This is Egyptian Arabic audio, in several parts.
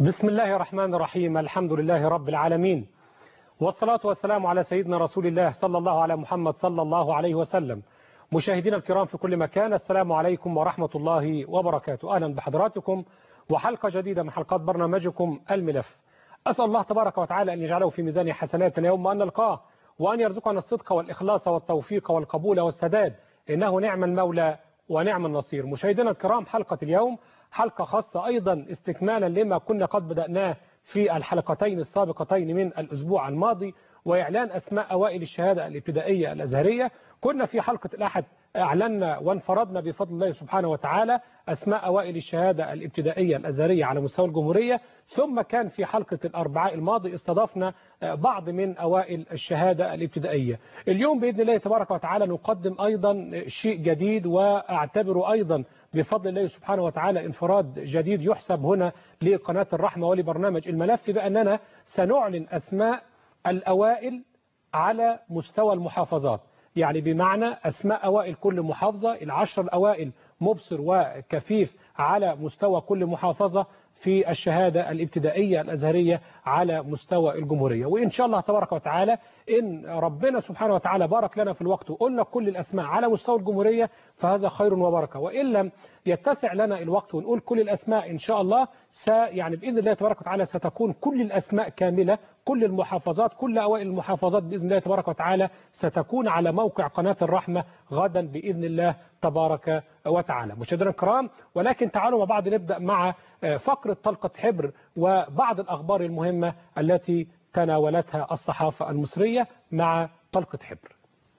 بسم الله الرحمن الرحيم الحمد لله رب العالمين والصلاة والسلام على سيدنا رسول الله صلى الله على محمد صلى الله عليه وسلم مشاهدينا الكرام في كل مكان السلام عليكم ورحمة الله وبركاته أهلا بحضراتكم وحلقة جديدة من حلقات برنامجكم الملف أسأل الله تبارك وتعالى أن يجعله في ميزان حسناتنا يوم أن نلقاه وأن يرزقنا الصدق والإخلاص والتوفيق والقبول والسداد إنه نعم المولى ونعم النصير مشاهدينا الكرام حلقة اليوم حلقة خاصة أيضا استكمالا لما كنا قد بدأناه في الحلقتين السابقتين من الأسبوع الماضي وإعلان أسماء أوائل الشهادة الابتدائية الأزهرية كنا في حلقة الأحد أعلنا وانفردنا بفضل الله سبحانه وتعالى أسماء أوائل الشهادة الابتدائية الأزهرية على مستوى الجمهورية ثم كان في حلقة الأربعاء الماضي استضفنا بعض من أوائل الشهادة الابتدائية اليوم بإذن الله تبارك وتعالى نقدم أيضا شيء جديد وأعتبره أيضا بفضل الله سبحانه وتعالى انفراد جديد يحسب هنا لقناة الرحمة ولبرنامج الملف بأننا سنعلن أسماء الأوائل على مستوى المحافظات يعني بمعنى أسماء أوائل كل محافظة العشر الأوائل مبصر وكفيف على مستوى كل محافظة في الشهادة الابتدائية الأزهرية على مستوى الجمهورية وإن شاء الله تبارك وتعالى إن ربنا سبحانه وتعالى بارك لنا في الوقت وقلنا كل الأسماء على مستوى الجمهورية فهذا خير وبركة وإن لم يتسع لنا الوقت ونقول كل الأسماء إن شاء الله س يعني بإذن الله تبارك وتعالى ستكون كل الأسماء كاملة كل المحافظات كل أوائل المحافظات بإذن الله تبارك وتعالى ستكون على موقع قناة الرحمة غدا بإذن الله تبارك وتعالى مشاهدينا الكرام ولكن تعالوا مع بعض نبدأ مع فقرة طلقة حبر وبعض الأخبار المهمة التي تناولتها الصحافة المصرية مع طلقة حبر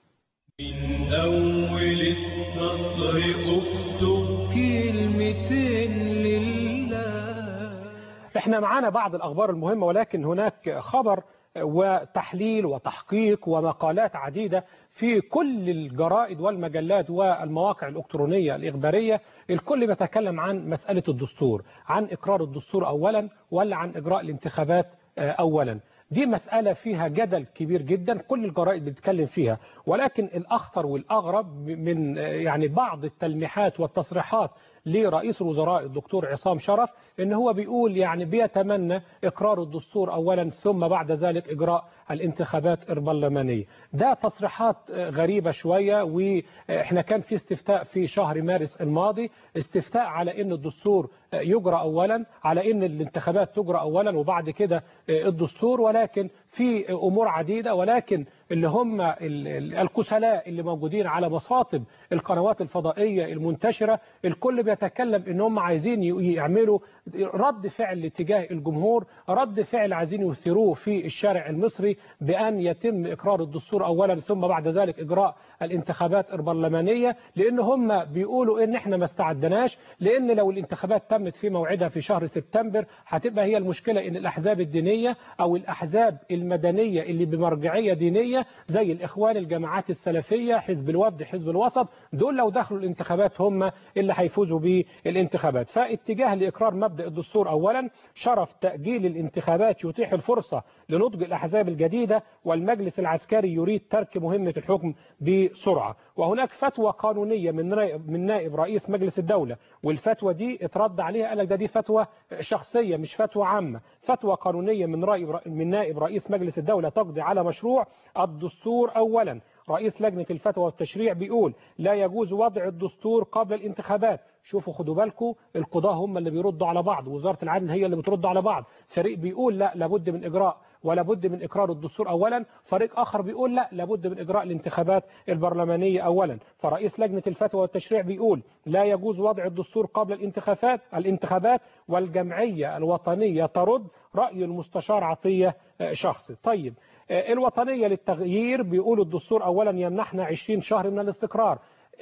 من أول السطر أكتب كلمتين لله احنا معانا بعض الأخبار المهمة ولكن هناك خبر وتحليل وتحقيق ومقالات عديدة في كل الجرائد والمجلات والمواقع الإلكترونية الإخبارية الكل بيتكلم عن مسألة الدستور عن إقرار الدستور أولا ولا عن إجراء الانتخابات أولا دي مسألة فيها جدل كبير جدا كل الجرائد بتتكلم فيها ولكن الأخطر والأغرب من يعني بعض التلميحات والتصريحات لرئيس الوزراء الدكتور عصام شرف ان هو بيقول يعني بيتمنى اقرار الدستور اولا ثم بعد ذلك اجراء الانتخابات البرلمانيه ده تصريحات غريبه شويه واحنا كان في استفتاء في شهر مارس الماضي استفتاء على ان الدستور يجرى اولا على ان الانتخابات تجرى اولا وبعد كده الدستور ولكن في امور عديده ولكن اللي هم الكسلاء اللي موجودين على مصاطب القنوات الفضائيه المنتشره الكل بيتكلم ان هم عايزين يعملوا رد فعل تجاه الجمهور رد فعل عايزين يثيروه في الشارع المصري بان يتم اقرار الدستور اولا ثم بعد ذلك اجراء الانتخابات البرلمانيه لان هم بيقولوا ان احنا ما استعدناش لان لو الانتخابات تمت في موعدها في شهر سبتمبر هتبقى هي المشكله ان الاحزاب الدينيه او الاحزاب المدنيه اللي بمرجعيه دينيه زي الاخوان الجماعات السلفيه حزب الوفد حزب الوسط دول لو دخلوا الانتخابات هم اللي هيفوزوا بالانتخابات فاتجاه لاقرار مبدا الدستور اولا شرف تاجيل الانتخابات يتيح الفرصه لنضج الاحزاب الجديده والمجلس العسكري يريد ترك مهمه الحكم بسرعه وهناك فتوى قانونيه من من نائب رئيس مجلس الدوله والفتوى دي اترد عليها قال لك ده دي فتوى شخصيه مش فتوى عامه فتوى قانونيه من رأي من نائب رئيس مجلس الدوله تقضي على مشروع الدستور اولا رئيس لجنة الفتوى والتشريع بيقول لا يجوز وضع الدستور قبل الانتخابات شوفوا خدوا بالكم القضاة هم اللي بيردوا على بعض وزارة العدل هي اللي بترد على بعض فريق بيقول لا لابد من إجراء ولا بد من إقرار الدستور أولا فريق آخر بيقول لا لابد من إجراء الانتخابات البرلمانية أولا فرئيس لجنة الفتوى والتشريع بيقول لا يجوز وضع الدستور قبل الانتخابات الانتخابات والجمعية الوطنية ترد رأي المستشار عطية شخصي طيب الوطنية للتغيير بيقولوا الدستور أولا يمنحنا 20 شهر من الاستقرار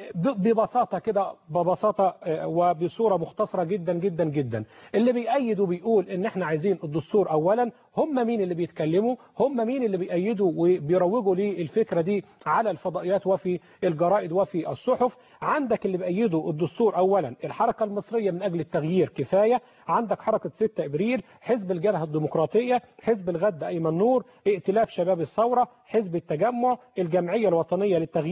ببساطة كده ببساطة وبصورة مختصرة جدا جدا جدا اللي بيأيدوا بيقول ان احنا عايزين الدستور اولا هم مين اللي بيتكلموا هم مين اللي بيأيدوا وبيروجوا للفكرة دي على الفضائيات وفي الجرائد وفي الصحف عندك اللي بيأيدوا الدستور اولا الحركة المصرية من اجل التغيير كفاية عندك حركة 6 ابريل حزب الجبهة الديمقراطية حزب الغد ايمن نور ائتلاف شباب الثورة حزب التجمع الجمعية الوطنية للتغيير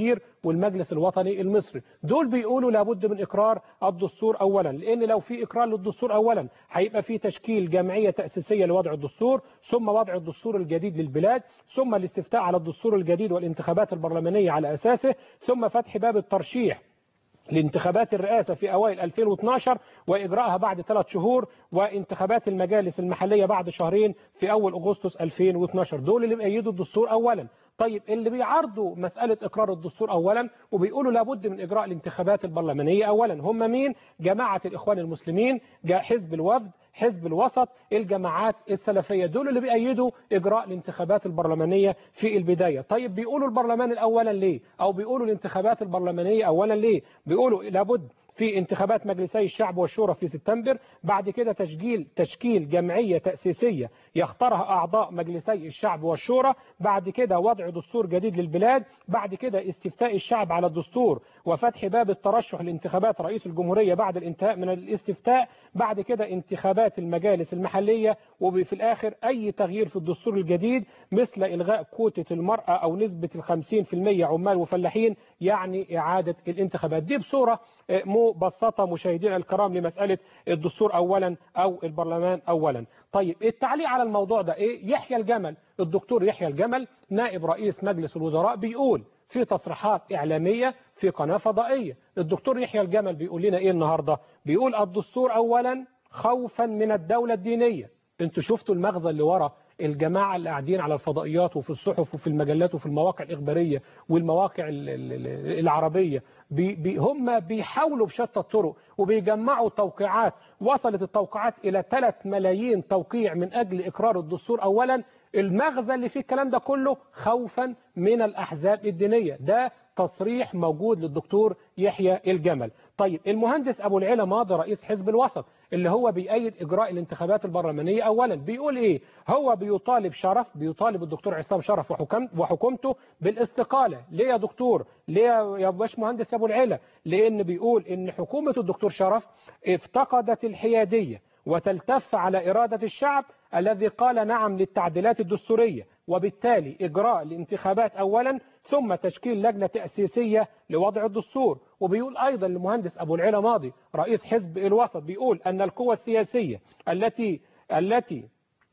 والمجلس الوطني المصري دول بيقولوا لابد من إقرار الدستور أولا لأن لو في إقرار للدستور أولا هيبقى في تشكيل جمعية تأسيسية لوضع الدستور ثم وضع الدستور الجديد للبلاد ثم الاستفتاء على الدستور الجديد والانتخابات البرلمانية على أساسه ثم فتح باب الترشيح لانتخابات الرئاسة في أوائل 2012 وإجراءها بعد ثلاث شهور وانتخابات المجالس المحلية بعد شهرين في أول أغسطس 2012 دول اللي بيأيدوا الدستور أولا طيب اللي بيعارضوا مسألة إقرار الدستور أولا وبيقولوا لابد من إجراء الانتخابات البرلمانية أولا هم مين؟ جماعة الإخوان المسلمين جاء حزب الوفد حزب الوسط الجماعات السلفية دول اللي بيأيدوا إجراء الانتخابات البرلمانية في البداية طيب بيقولوا البرلمان الأولا ليه أو بيقولوا الانتخابات البرلمانية أولا ليه بيقولوا لابد في انتخابات مجلسي الشعب والشورى في سبتمبر بعد كده تشكيل تشكيل جمعية تأسيسية يختارها أعضاء مجلسي الشعب والشورى بعد كده وضع دستور جديد للبلاد بعد كده استفتاء الشعب على الدستور وفتح باب الترشح لانتخابات رئيس الجمهورية بعد الانتهاء من الاستفتاء بعد كده انتخابات المجالس المحلية وفي الآخر أي تغيير في الدستور الجديد مثل إلغاء كوتة المرأة أو نسبة الخمسين في المية عمال وفلاحين يعني إعادة الانتخابات دي بصورة مبسطة مشاهدينا الكرام لمسألة الدستور أولا أو البرلمان أولا طيب التعليق على الموضوع ده إيه يحيى الجمل الدكتور يحيى الجمل نائب رئيس مجلس الوزراء بيقول في تصريحات إعلامية في قناة فضائية الدكتور يحيى الجمل بيقول لنا إيه النهاردة بيقول الدستور أولا خوفا من الدولة الدينية انتوا شفتوا المغزى اللي ورا الجماعة اللي قاعدين على الفضائيات وفي الصحف وفي المجلات وفي المواقع الإخبارية والمواقع العربية بي بي هم بيحاولوا بشتى الطرق وبيجمعوا توقيعات وصلت التوقيعات إلى 3 ملايين توقيع من أجل إقرار الدستور أولا المغزى اللي فيه الكلام ده كله خوفا من الأحزاب الدينية ده تصريح موجود للدكتور يحيى الجمل طيب المهندس أبو العلا ماضي رئيس حزب الوسط اللي هو بيأيد إجراء الانتخابات البرلمانية أولا بيقول إيه هو بيطالب شرف بيطالب الدكتور عصام شرف وحكم وحكومته بالاستقالة ليه يا دكتور ليه يا باش مهندس أبو العلا لأن بيقول إن حكومة الدكتور شرف افتقدت الحيادية وتلتف على إرادة الشعب الذي قال نعم للتعديلات الدستورية وبالتالي إجراء الانتخابات أولا ثم تشكيل لجنة تأسيسية لوضع الدستور وبيقول أيضا المهندس أبو العلا ماضي رئيس حزب الوسط بيقول أن القوى السياسية التي التي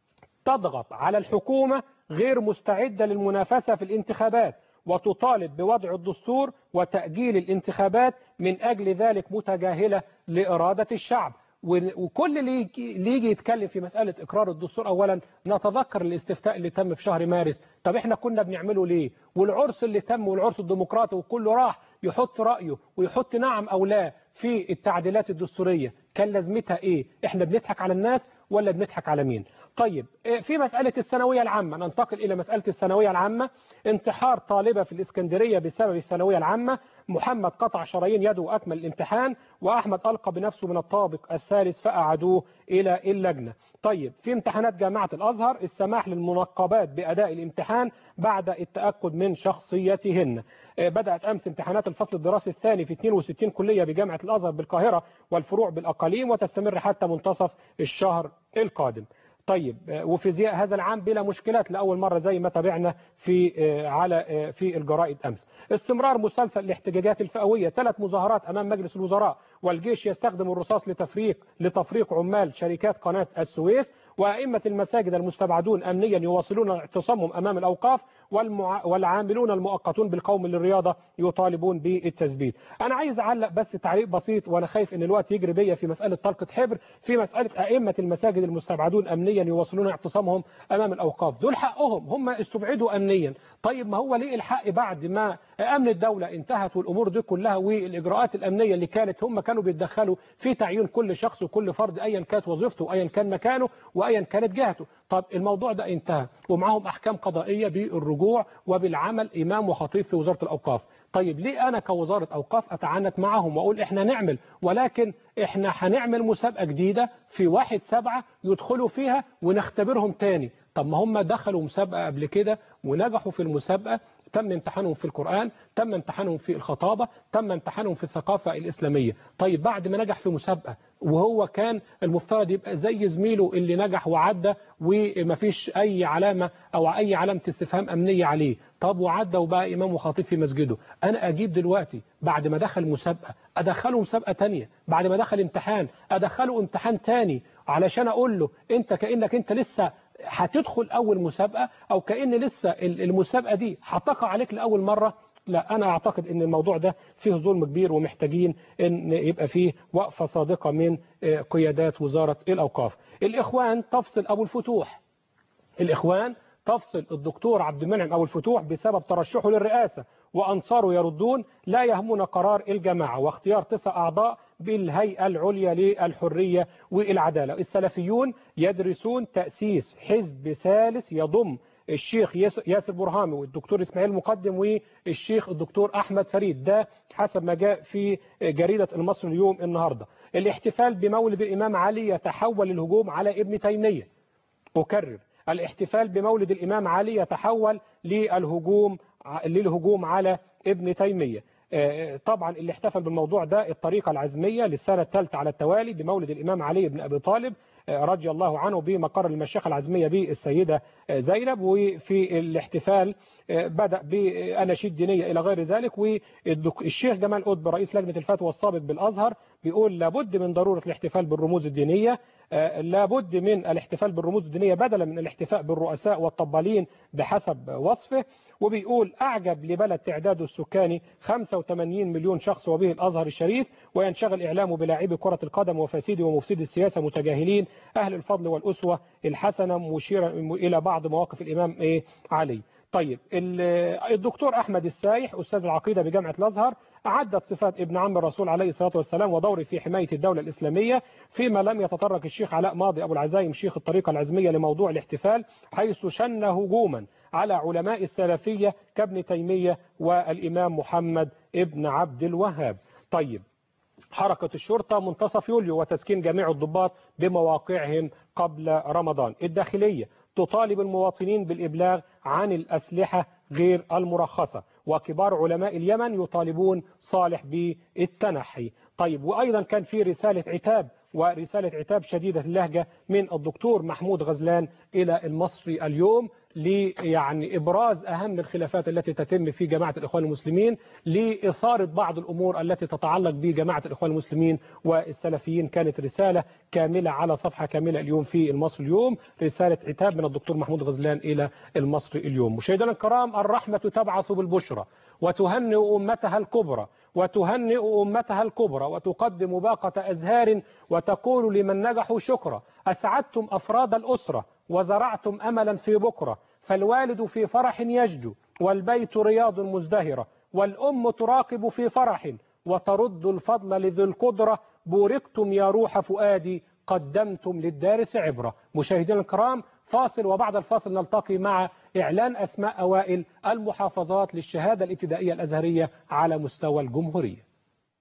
تضغط على الحكومة غير مستعدة للمنافسة في الانتخابات وتطالب بوضع الدستور وتأجيل الانتخابات من أجل ذلك متجاهلة لإرادة الشعب وكل اللي يجي يتكلم في مسألة إقرار الدستور أولا نتذكر الاستفتاء اللي تم في شهر مارس طب احنا كنا بنعمله ليه والعرس اللي تم والعرس الديمقراطي وكله راح يحط رأيه ويحط نعم أو لا في التعديلات الدستورية كان لازمتها ايه احنا بنضحك على الناس ولا بنضحك على مين طيب في مسألة الثانوية العامة ننتقل إلى مسألة الثانوية العامة انتحار طالبة في الإسكندرية بسبب الثانوية العامة محمد قطع شرايين يده وأكمل الامتحان وأحمد ألقى بنفسه من الطابق الثالث فأعادوه إلى اللجنة طيب في امتحانات جامعة الأزهر السماح للمنقبات بأداء الامتحان بعد التأكد من شخصيتهن بدأت أمس امتحانات الفصل الدراسي الثاني في 62 كلية بجامعة الأزهر بالقاهرة والفروع بالأقاليم وتستمر حتى منتصف الشهر القادم طيب وفيزياء هذا العام بلا مشكلات لأول مرة زي ما تابعنا في على في الجرائد أمس استمرار مسلسل الاحتجاجات الفئوية ثلاث مظاهرات أمام مجلس الوزراء والجيش يستخدم الرصاص لتفريق لتفريق عمال شركات قناة السويس وأئمة المساجد المستبعدون أمنيا يواصلون اعتصامهم أمام الأوقاف والمع... والعاملون المؤقتون بالقوم للرياضة يطالبون بالتثبيت أنا عايز أعلق بس تعليق بسيط وأنا خايف أن الوقت يجري بيا في مسألة طلقة حبر في مسألة أئمة المساجد المستبعدون أمنيا يواصلون اعتصامهم أمام الأوقاف دول حقهم هم استبعدوا أمنيا طيب ما هو ليه الحق بعد ما أمن الدولة انتهت والأمور دي كلها والإجراءات الأمنية اللي كانت هم كانوا بيتدخلوا في تعيين كل شخص وكل فرد أيا كانت وظيفته وأيا كان مكانه وأيا كانت جهته طب الموضوع ده انتهى ومعهم أحكام قضائية بالرجوع وبالعمل إمام وخطيب في وزارة الأوقاف طيب ليه أنا كوزارة أوقاف أتعنت معهم وأقول إحنا نعمل ولكن إحنا هنعمل مسابقة جديدة في واحد سبعة يدخلوا فيها ونختبرهم تاني طب ما هم دخلوا مسابقة قبل كده ونجحوا في المسابقة تم امتحانهم في القرآن تم امتحانهم في الخطابة تم امتحانهم في الثقافة الإسلامية طيب بعد ما نجح في مسابقة وهو كان المفترض يبقى زي زميله اللي نجح وعدى ومفيش أي علامة أو أي علامة استفهام أمنية عليه طب وعدى وبقى إمام وخطيب في مسجده أنا أجيب دلوقتي بعد ما دخل مسابقة أدخله مسابقة تانية بعد ما دخل امتحان أدخله امتحان تاني علشان أقول له أنت كأنك أنت لسه هتدخل أول مسابقة أو كأن لسه المسابقة دي هتقع عليك لأول مرة لا أنا أعتقد أن الموضوع ده فيه ظلم كبير ومحتاجين أن يبقى فيه وقفة صادقة من قيادات وزارة الأوقاف الإخوان تفصل أبو الفتوح الإخوان تفصل الدكتور عبد المنعم أبو الفتوح بسبب ترشحه للرئاسة وأنصاره يردون لا يهمنا قرار الجماعة واختيار تسع أعضاء بالهيئة العليا للحرية والعدالة السلفيون يدرسون تأسيس حزب ثالث يضم الشيخ ياسر برهامي والدكتور اسماعيل مقدم والشيخ الدكتور احمد فريد ده حسب ما جاء في جريده المصري اليوم النهارده الاحتفال بمولد الامام علي يتحول للهجوم على ابن تيميه اكرر الاحتفال بمولد الامام علي يتحول للهجوم للهجوم على ابن تيميه طبعا اللي احتفل بالموضوع ده الطريقة العزمية للسنة الثالثة على التوالي بمولد الإمام علي بن أبي طالب رضي الله عنه بمقر المشيخة العزمية بالسيدة زينب وفي الاحتفال بدأ بأناشيد دينية إلى غير ذلك والشيخ جمال قطب رئيس لجنة الفتوى السابق بالأزهر بيقول لابد من ضرورة الاحتفال بالرموز الدينية لابد من الاحتفال بالرموز الدينية بدلا من الاحتفاء بالرؤساء والطبالين بحسب وصفه وبيقول أعجب لبلد تعداده السكاني 85 مليون شخص وبه الأزهر الشريف وينشغل إعلامه بلاعبي كرة القدم وفاسدي ومفسدي السياسة متجاهلين أهل الفضل والأسوة الحسنة مشيرا إلى بعض مواقف الإمام إيه علي طيب الدكتور أحمد السايح أستاذ العقيدة بجامعة الأزهر عدت صفات ابن عم الرسول عليه الصلاة والسلام ودوره في حماية الدولة الإسلامية فيما لم يتطرق الشيخ علاء ماضي أبو العزايم شيخ الطريقة العزمية لموضوع الاحتفال حيث شن هجوما على علماء السلفية كابن تيمية والإمام محمد ابن عبد الوهاب طيب حركة الشرطة منتصف يوليو وتسكين جميع الضباط بمواقعهم قبل رمضان الداخلية تطالب المواطنين بالإبلاغ عن الأسلحة غير المرخصة وكبار علماء اليمن يطالبون صالح بالتنحي طيب وأيضا كان في رسالة عتاب ورسالة عتاب شديدة اللهجة من الدكتور محمود غزلان إلى المصري اليوم يعني إبراز أهم الخلافات التي تتم في جماعة الإخوان المسلمين لإثارة بعض الأمور التي تتعلق بجماعة الإخوان المسلمين والسلفيين كانت رسالة كاملة على صفحة كاملة اليوم في المصري اليوم رسالة عتاب من الدكتور محمود غزلان إلى المصري اليوم مشاهدينا الكرام الرحمة تبعث بالبشرى وتهنئ أمتها الكبرى وتهنئ أمتها الكبرى وتقدم باقة أزهار وتقول لمن نجحوا شكرا أسعدتم أفراد الأسرة وزرعتم أملا في بكرة فالوالد في فرح يجدو والبيت رياض مزدهرة والأم تراقب في فرح وترد الفضل لذي القدرة بوركتم يا روح فؤادي قدمتم للدارس عبرة مشاهدينا الكرام فاصل وبعد الفاصل نلتقي مع إعلان أسماء أوائل المحافظات للشهادة الابتدائية الأزهرية على مستوى الجمهورية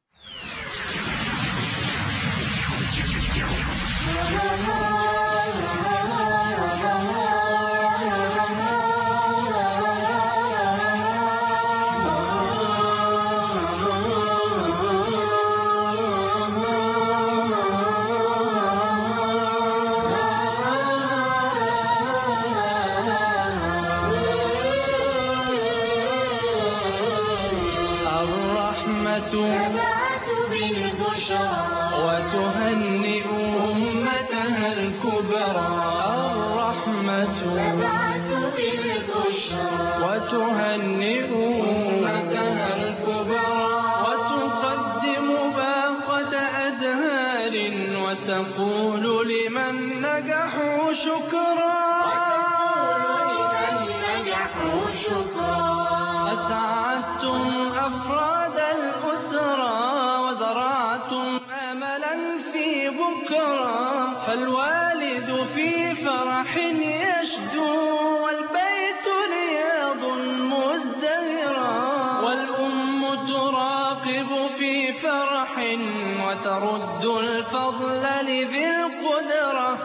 تبعث بالبشرى وتهنئ أمتها الكبرى الرحمة تبعث بالبشرى وتهنئ أمتها الكبرى وتقدم باقة أزهار وتقول لمن نجحوا شكرا وتقول لمن نجحوا شكرا أسعدتم أفراد الأسرة وزرعتم أملا في بكرة فالوالد في فرح يشدو والبيت رياض مزدهرا والأم تراقب في فرح وترد الفضل لذي القدرة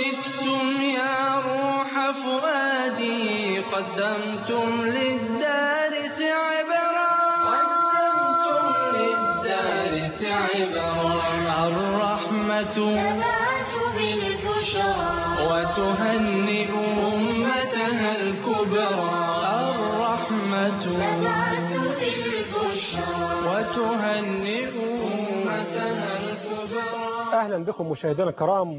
بوركتم يا روح فؤادي قدمتم للدار عبرا الرحمة تبعث بالبشرى وتهنئ أمتها الكبرى الرحمة تبعث بالبشرى وتهنئ أمتها الكبرى اهلا بكم مشاهدينا الكرام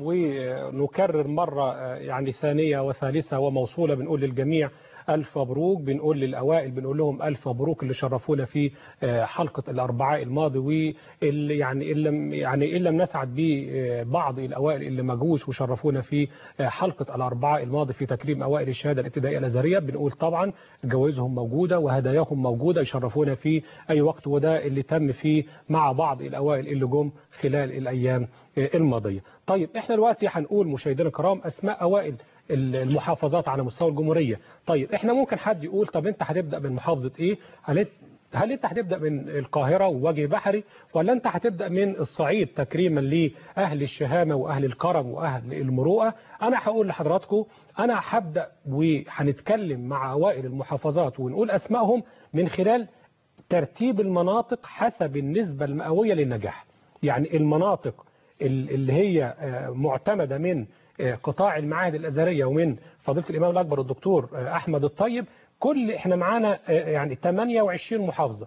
ونكرر مره آه، يعني ثانيه وثالثه وموصوله بنقول للجميع الف مبروك بنقول للاوائل بنقول لهم الف مبروك اللي شرفونا في آه، حلقه الاربعاء الماضي واللي يعني ان لم يعني ان لم نسعد ببعض الاوائل اللي ما جوش وشرفونا في آه، حلقه الاربعاء الماضي في تكريم اوائل الشهاده الابتدائيه الازهريه بنقول طبعا جوائزهم موجوده وهداياهم موجوده يشرفونا في اي وقت وده اللي تم فيه مع بعض الاوائل اللي جم خلال الايام الماضيه. طيب احنا دلوقتي هنقول مشاهدينا الكرام اسماء اوائل المحافظات على مستوى الجمهوريه. طيب احنا ممكن حد يقول طب انت هتبدا من محافظه ايه؟ هل هل انت هتبدا من القاهره ووجه بحري ولا انت هتبدا من الصعيد تكريما لاهل الشهامه واهل الكرم واهل المروءه؟ انا هقول لحضراتكم انا هبدا وهنتكلم مع اوائل المحافظات ونقول اسمائهم من خلال ترتيب المناطق حسب النسبه المئويه للنجاح. يعني المناطق اللي هي معتمدة من قطاع المعاهد الأزهرية ومن فضيلة الإمام الأكبر الدكتور أحمد الطيب كل احنا معانا يعني 28 محافظة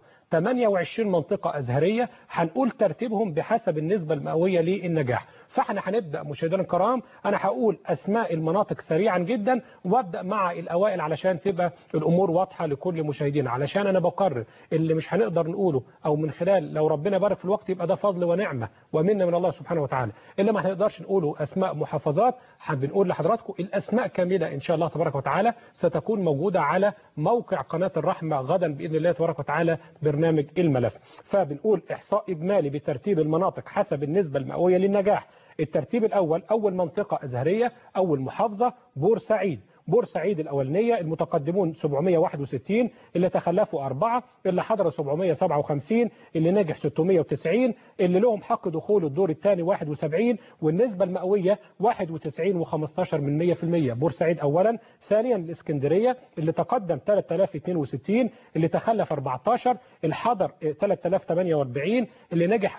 28 منطقة أزهرية هنقول ترتيبهم بحسب النسبة المئوية للنجاح فاحنا هنبدأ مشاهدينا الكرام أنا هقول أسماء المناطق سريعا جدا وابدأ مع الأوائل علشان تبقى الأمور واضحة لكل مشاهدينا علشان أنا بقرر اللي مش هنقدر نقوله أو من خلال لو ربنا بارك في الوقت يبقى ده فضل ونعمة ومنا من الله سبحانه وتعالى اللي ما هنقدرش نقوله أسماء محافظات بنقول لحضراتكم الأسماء كاملة إن شاء الله تبارك وتعالى ستكون موجودة على موقع قناة الرحمة غدا بإذن الله تبارك وتعالى برنامج الملف فبنقول إحصاء إجمالي بترتيب المناطق حسب النسبة المئوية للنجاح الترتيب الأول أول منطقة أزهرية أول محافظة بورسعيد بورسعيد الأولانية المتقدمون 761 اللي تخلفوا أربعة اللي حضروا 757 اللي نجح 690 اللي لهم حق دخول الدور الثاني 71 والنسبة المئوية 91 و15 من 100% بورسعيد أولا ثانيا الإسكندرية اللي تقدم 3062 اللي تخلف 14 الحضر 3048 اللي نجح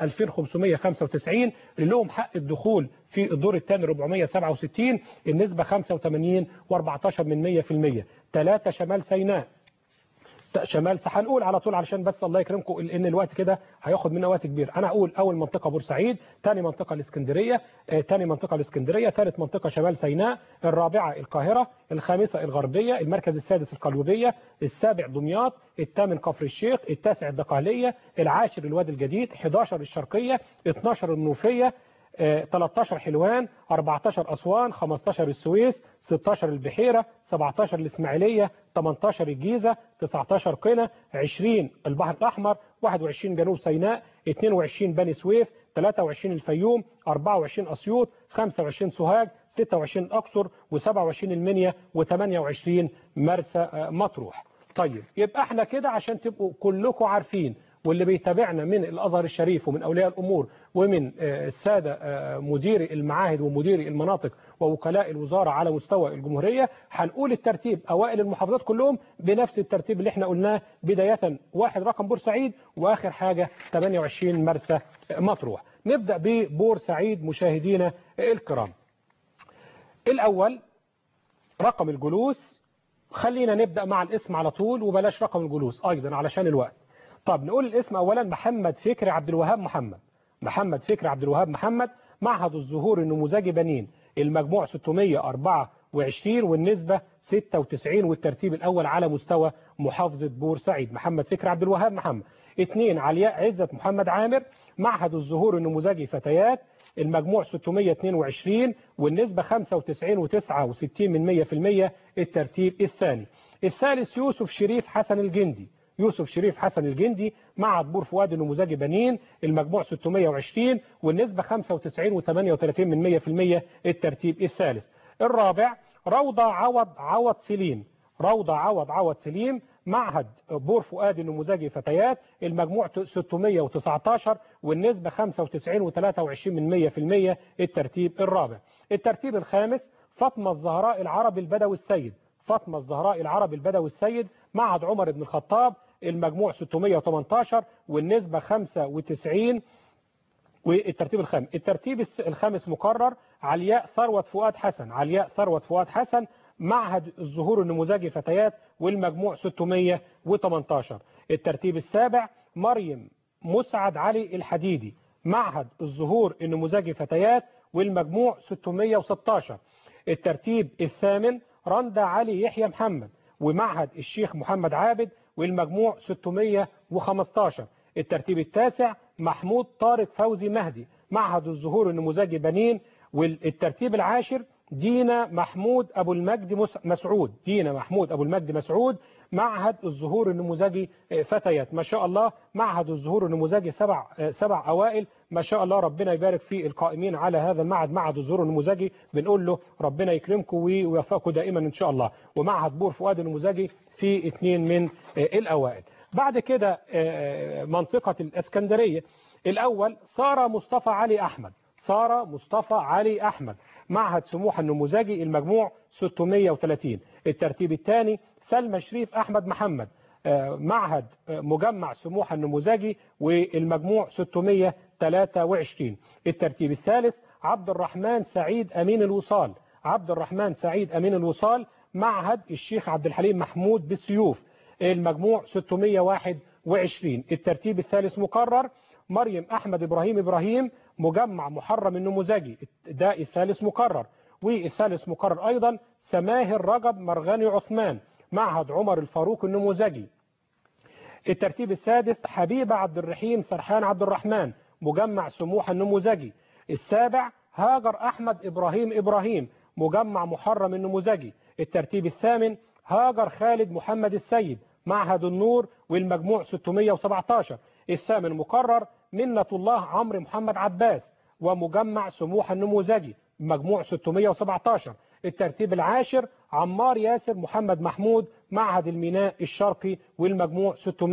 2595 اللي لهم حق الدخول في الدور الثاني 467 النسبة 85 و14 من 100% ثلاثة شمال سيناء شمال هنقول على طول علشان بس الله يكرمكم لان الوقت كده هياخد منا وقت كبير انا اقول اول منطقه بورسعيد ثاني منطقه الاسكندريه ثاني آه، منطقه الاسكندريه ثالث منطقه شمال سيناء الرابعه القاهره الخامسه الغربيه المركز السادس القليوبيه السابع دمياط الثامن كفر الشيخ التاسع الدقهليه العاشر الوادي الجديد 11 الشرقيه 12 المنوفيه 13 حلوان 14 أسوان 15 السويس 16 البحيرة 17 الإسماعيلية 18 الجيزة 19 قنا 20 البحر الأحمر 21 جنوب سيناء 22 بني سويف 23 الفيوم 24 أسيوط 25 سوهاج 26 الأقصر و27 المنيا و28 مرسى مطروح طيب يبقى احنا كده عشان تبقوا كلكم عارفين واللي بيتابعنا من الأزهر الشريف ومن أولياء الأمور ومن السادة مديري المعاهد ومديري المناطق ووكلاء الوزارة على مستوى الجمهورية هنقول الترتيب أوائل المحافظات كلهم بنفس الترتيب اللي احنا قلناه بداية واحد رقم بورسعيد وآخر حاجة 28 مرسى مطروح نبدأ ببورسعيد مشاهدينا الكرام الأول رقم الجلوس خلينا نبدأ مع الاسم على طول وبلاش رقم الجلوس أيضا علشان الوقت طب نقول الاسم أولا محمد فكري عبد الوهاب محمد محمد فكري عبد الوهاب محمد معهد الظهور النموذجي بنين المجموع 624 والنسبة 96 والترتيب الأول على مستوى محافظة بورسعيد محمد فكري عبد الوهاب محمد اثنين علياء عزت محمد عامر معهد الظهور النموذجي فتيات المجموع 622 والنسبة 95 و69 من 100% الترتيب الثاني الثالث يوسف شريف حسن الجندي يوسف شريف حسن الجندي مع بور فؤاد النموذجي بنين المجموع 620 والنسبة 95 و38 من 100% الترتيب الثالث الرابع روضة عوض عوض سليم روضة عوض عوض سليم معهد بور فؤاد النموذجي فتيات المجموع 619 والنسبة 95 و23 من 100% الترتيب الرابع الترتيب الخامس فاطمة الزهراء العربي البدوي السيد فاطمة الزهراء العربي البدوي السيد معهد عمر بن الخطاب المجموع 618 والنسبة 95 والترتيب الخامس الترتيب الس- الخامس مكرر علياء ثروت فؤاد حسن علياء ثروت فؤاد حسن معهد الظهور النموذجي فتيات والمجموع 618 الترتيب السابع مريم مسعد علي الحديدي معهد الظهور النموذجي فتيات والمجموع 616 الترتيب الثامن رندا علي يحيى محمد ومعهد الشيخ محمد عابد والمجموع 615 الترتيب التاسع محمود طارق فوزي مهدي معهد الظهور النموذجي بنين والترتيب العاشر دينا محمود أبو المجد مس- مسعود دينا محمود أبو المجد مسعود معهد الظهور النموذجي آه، فتيات ما شاء الله معهد الظهور النموذجي سبع آه، سبع أوائل ما شاء الله ربنا يبارك في القائمين على هذا المعهد معهد الظهور النموذجي بنقول له ربنا يكرمكم ويوفقكم دائما إن شاء الله ومعهد بور فؤاد النموذجي في اثنين من آه، الأوائل بعد كده آه، منطقة الإسكندرية الأول سارة مصطفى علي أحمد سارة مصطفى علي أحمد معهد سموحة النموذجي المجموع 630 الترتيب الثاني سلمى شريف أحمد محمد آه، معهد آه، مجمع سموحة النموذجي والمجموع 623 الترتيب الثالث عبد الرحمن سعيد أمين الوصال عبد الرحمن سعيد أمين الوصال معهد الشيخ عبد الحليم محمود بالسيوف المجموع 621 الترتيب الثالث مكرر مريم أحمد إبراهيم إبراهيم مجمع محرم النموذجي ده الثالث مكرر والثالث مكرر أيضا سماهر رجب مرغني عثمان معهد عمر الفاروق النموذجي الترتيب السادس حبيبة عبد الرحيم سرحان عبد الرحمن مجمع سموحة النموذجي السابع هاجر أحمد إبراهيم إبراهيم مجمع محرم النموذجي الترتيب الثامن هاجر خالد محمد السيد معهد النور والمجموع 617 الثامن مكرر منة الله عمرو محمد عباس ومجمع سموحة النموذجي مجموع 617 الترتيب العاشر عمار ياسر محمد محمود معهد الميناء الشرقي والمجموع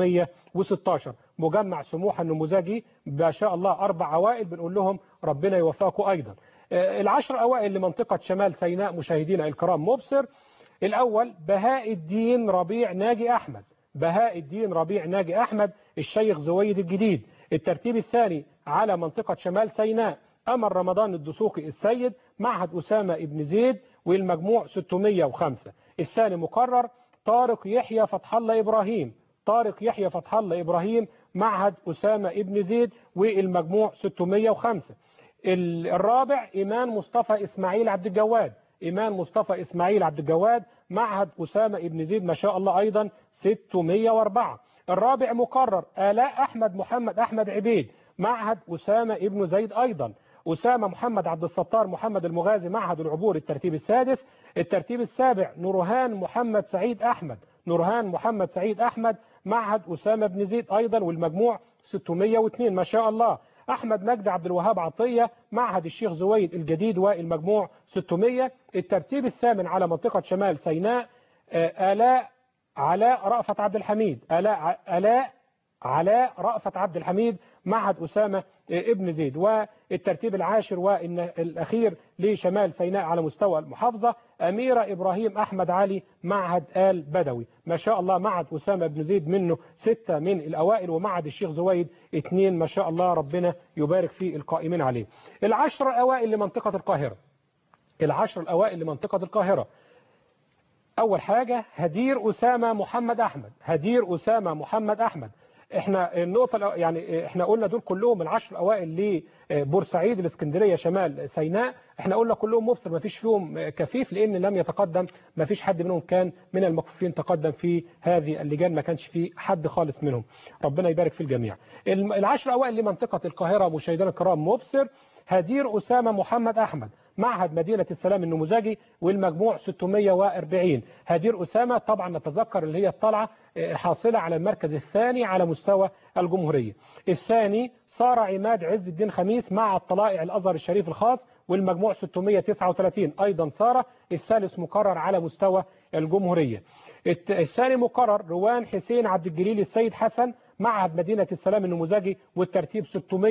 616 مجمع سموحة النموذجي ما شاء الله أربع أوائل بنقول لهم ربنا يوفقكم أيضا آه، العشر أوائل لمنطقة شمال سيناء مشاهدينا الكرام مبصر الأول بهاء الدين ربيع ناجي أحمد بهاء الدين ربيع ناجي أحمد الشيخ زويد الجديد الترتيب الثاني على منطقة شمال سيناء أمر رمضان الدسوقي السيد معهد أسامة ابن زيد والمجموع 605 الثاني مقرر طارق يحيى فتح الله إبراهيم طارق يحيى فتح الله إبراهيم معهد أسامة ابن زيد والمجموع 605 ال- الرابع إيمان مصطفى إسماعيل عبد الجواد إيمان مصطفى إسماعيل عبد الجواد معهد أسامة ابن زيد ما شاء الله أيضا 604 الرابع مقرر آلاء أحمد محمد أحمد عبيد معهد أسامة ابن زيد أيضا أسامة محمد عبد الستار محمد المغازي معهد العبور الترتيب السادس الترتيب السابع نورهان محمد سعيد أحمد نورهان محمد سعيد أحمد معهد أسامة بن زيد أيضا والمجموع 602 ما شاء الله أحمد مجدي عبد الوهاب عطية معهد الشيخ زويد الجديد والمجموع 600 الترتيب الثامن على منطقة شمال سيناء آه، آلاء علاء رأفت عبد الحميد آلاء آلاء علاء رأفت عبد الحميد معهد أسامة آه، ابن زيد والترتيب العاشر والأخير لشمال سيناء على مستوى المحافظة أميرة إبراهيم أحمد علي معهد آل بدوي ما شاء الله معهد أسامة بن زيد منه ستة من الأوائل ومعهد الشيخ زويد اثنين ما شاء الله ربنا يبارك في القائمين عليه العشر الأوائل لمنطقة القاهرة العشر الأوائل لمنطقة القاهرة أول حاجة هدير أسامة محمد أحمد هدير أسامة محمد أحمد احنا النقطة الأو- يعني احنا قلنا دول كلهم العشر الأوائل لبورسعيد الإسكندرية شمال سيناء احنا قلنا كلهم مبصر ما فيش فيهم كفيف لأن لم يتقدم ما فيش حد منهم كان من المكفوفين تقدم في هذه اللجان ما كانش في حد خالص منهم ربنا يبارك في الجميع الم- العشر الأوائل لمنطقة القاهرة مشاهدينا الكرام مبصر هدير أسامة محمد أحمد معهد مدينة السلام النموذجي والمجموع 640 هدير أسامة طبعا نتذكر اللي هي الطلعة آه، حاصلة على المركز الثاني على مستوى الجمهورية الثاني صار عماد عز الدين خميس مع الطلائع الأزهر الشريف الخاص والمجموع 639 أيضا صار الثالث مقرر على مستوى الجمهورية الت- الثاني مقرر روان حسين عبد الجليل السيد حسن معهد مدينة السلام النموذجي والترتيب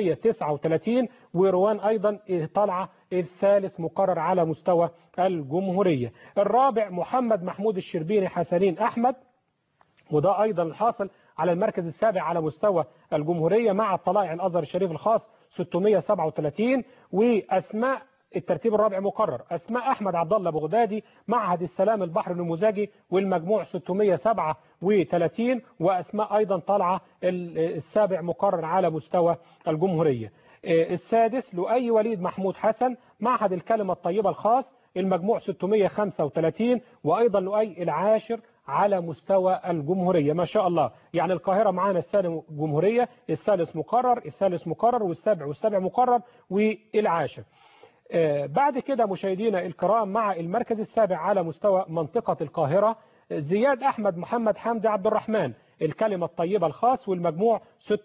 639 وروان أيضا طالعة الثالث مقرر على مستوى الجمهورية الرابع محمد محمود الشربيني حسنين أحمد وده أيضا الحاصل على المركز السابع على مستوى الجمهورية مع الطلائع الأزهر الشريف الخاص 637 وأسماء الترتيب الرابع مقرر أسماء أحمد عبد الله بغدادي معهد السلام البحر النموذجي والمجموع 637 وأسماء أيضا طالعة السابع مقرر على مستوى الجمهورية السادس لؤي وليد محمود حسن معهد الكلمة الطيبة الخاص المجموع 635 وأيضا لؤي العاشر على مستوى الجمهورية ما شاء الله يعني القاهرة معانا السادس جمهورية الثالث مقرر الثالث مقرر والسابع والسابع مقرر والعاشر بعد كده مشاهدينا الكرام مع المركز السابع على مستوى منطقة القاهرة زياد أحمد محمد حمدي عبد الرحمن الكلمة الطيبة الخاص والمجموع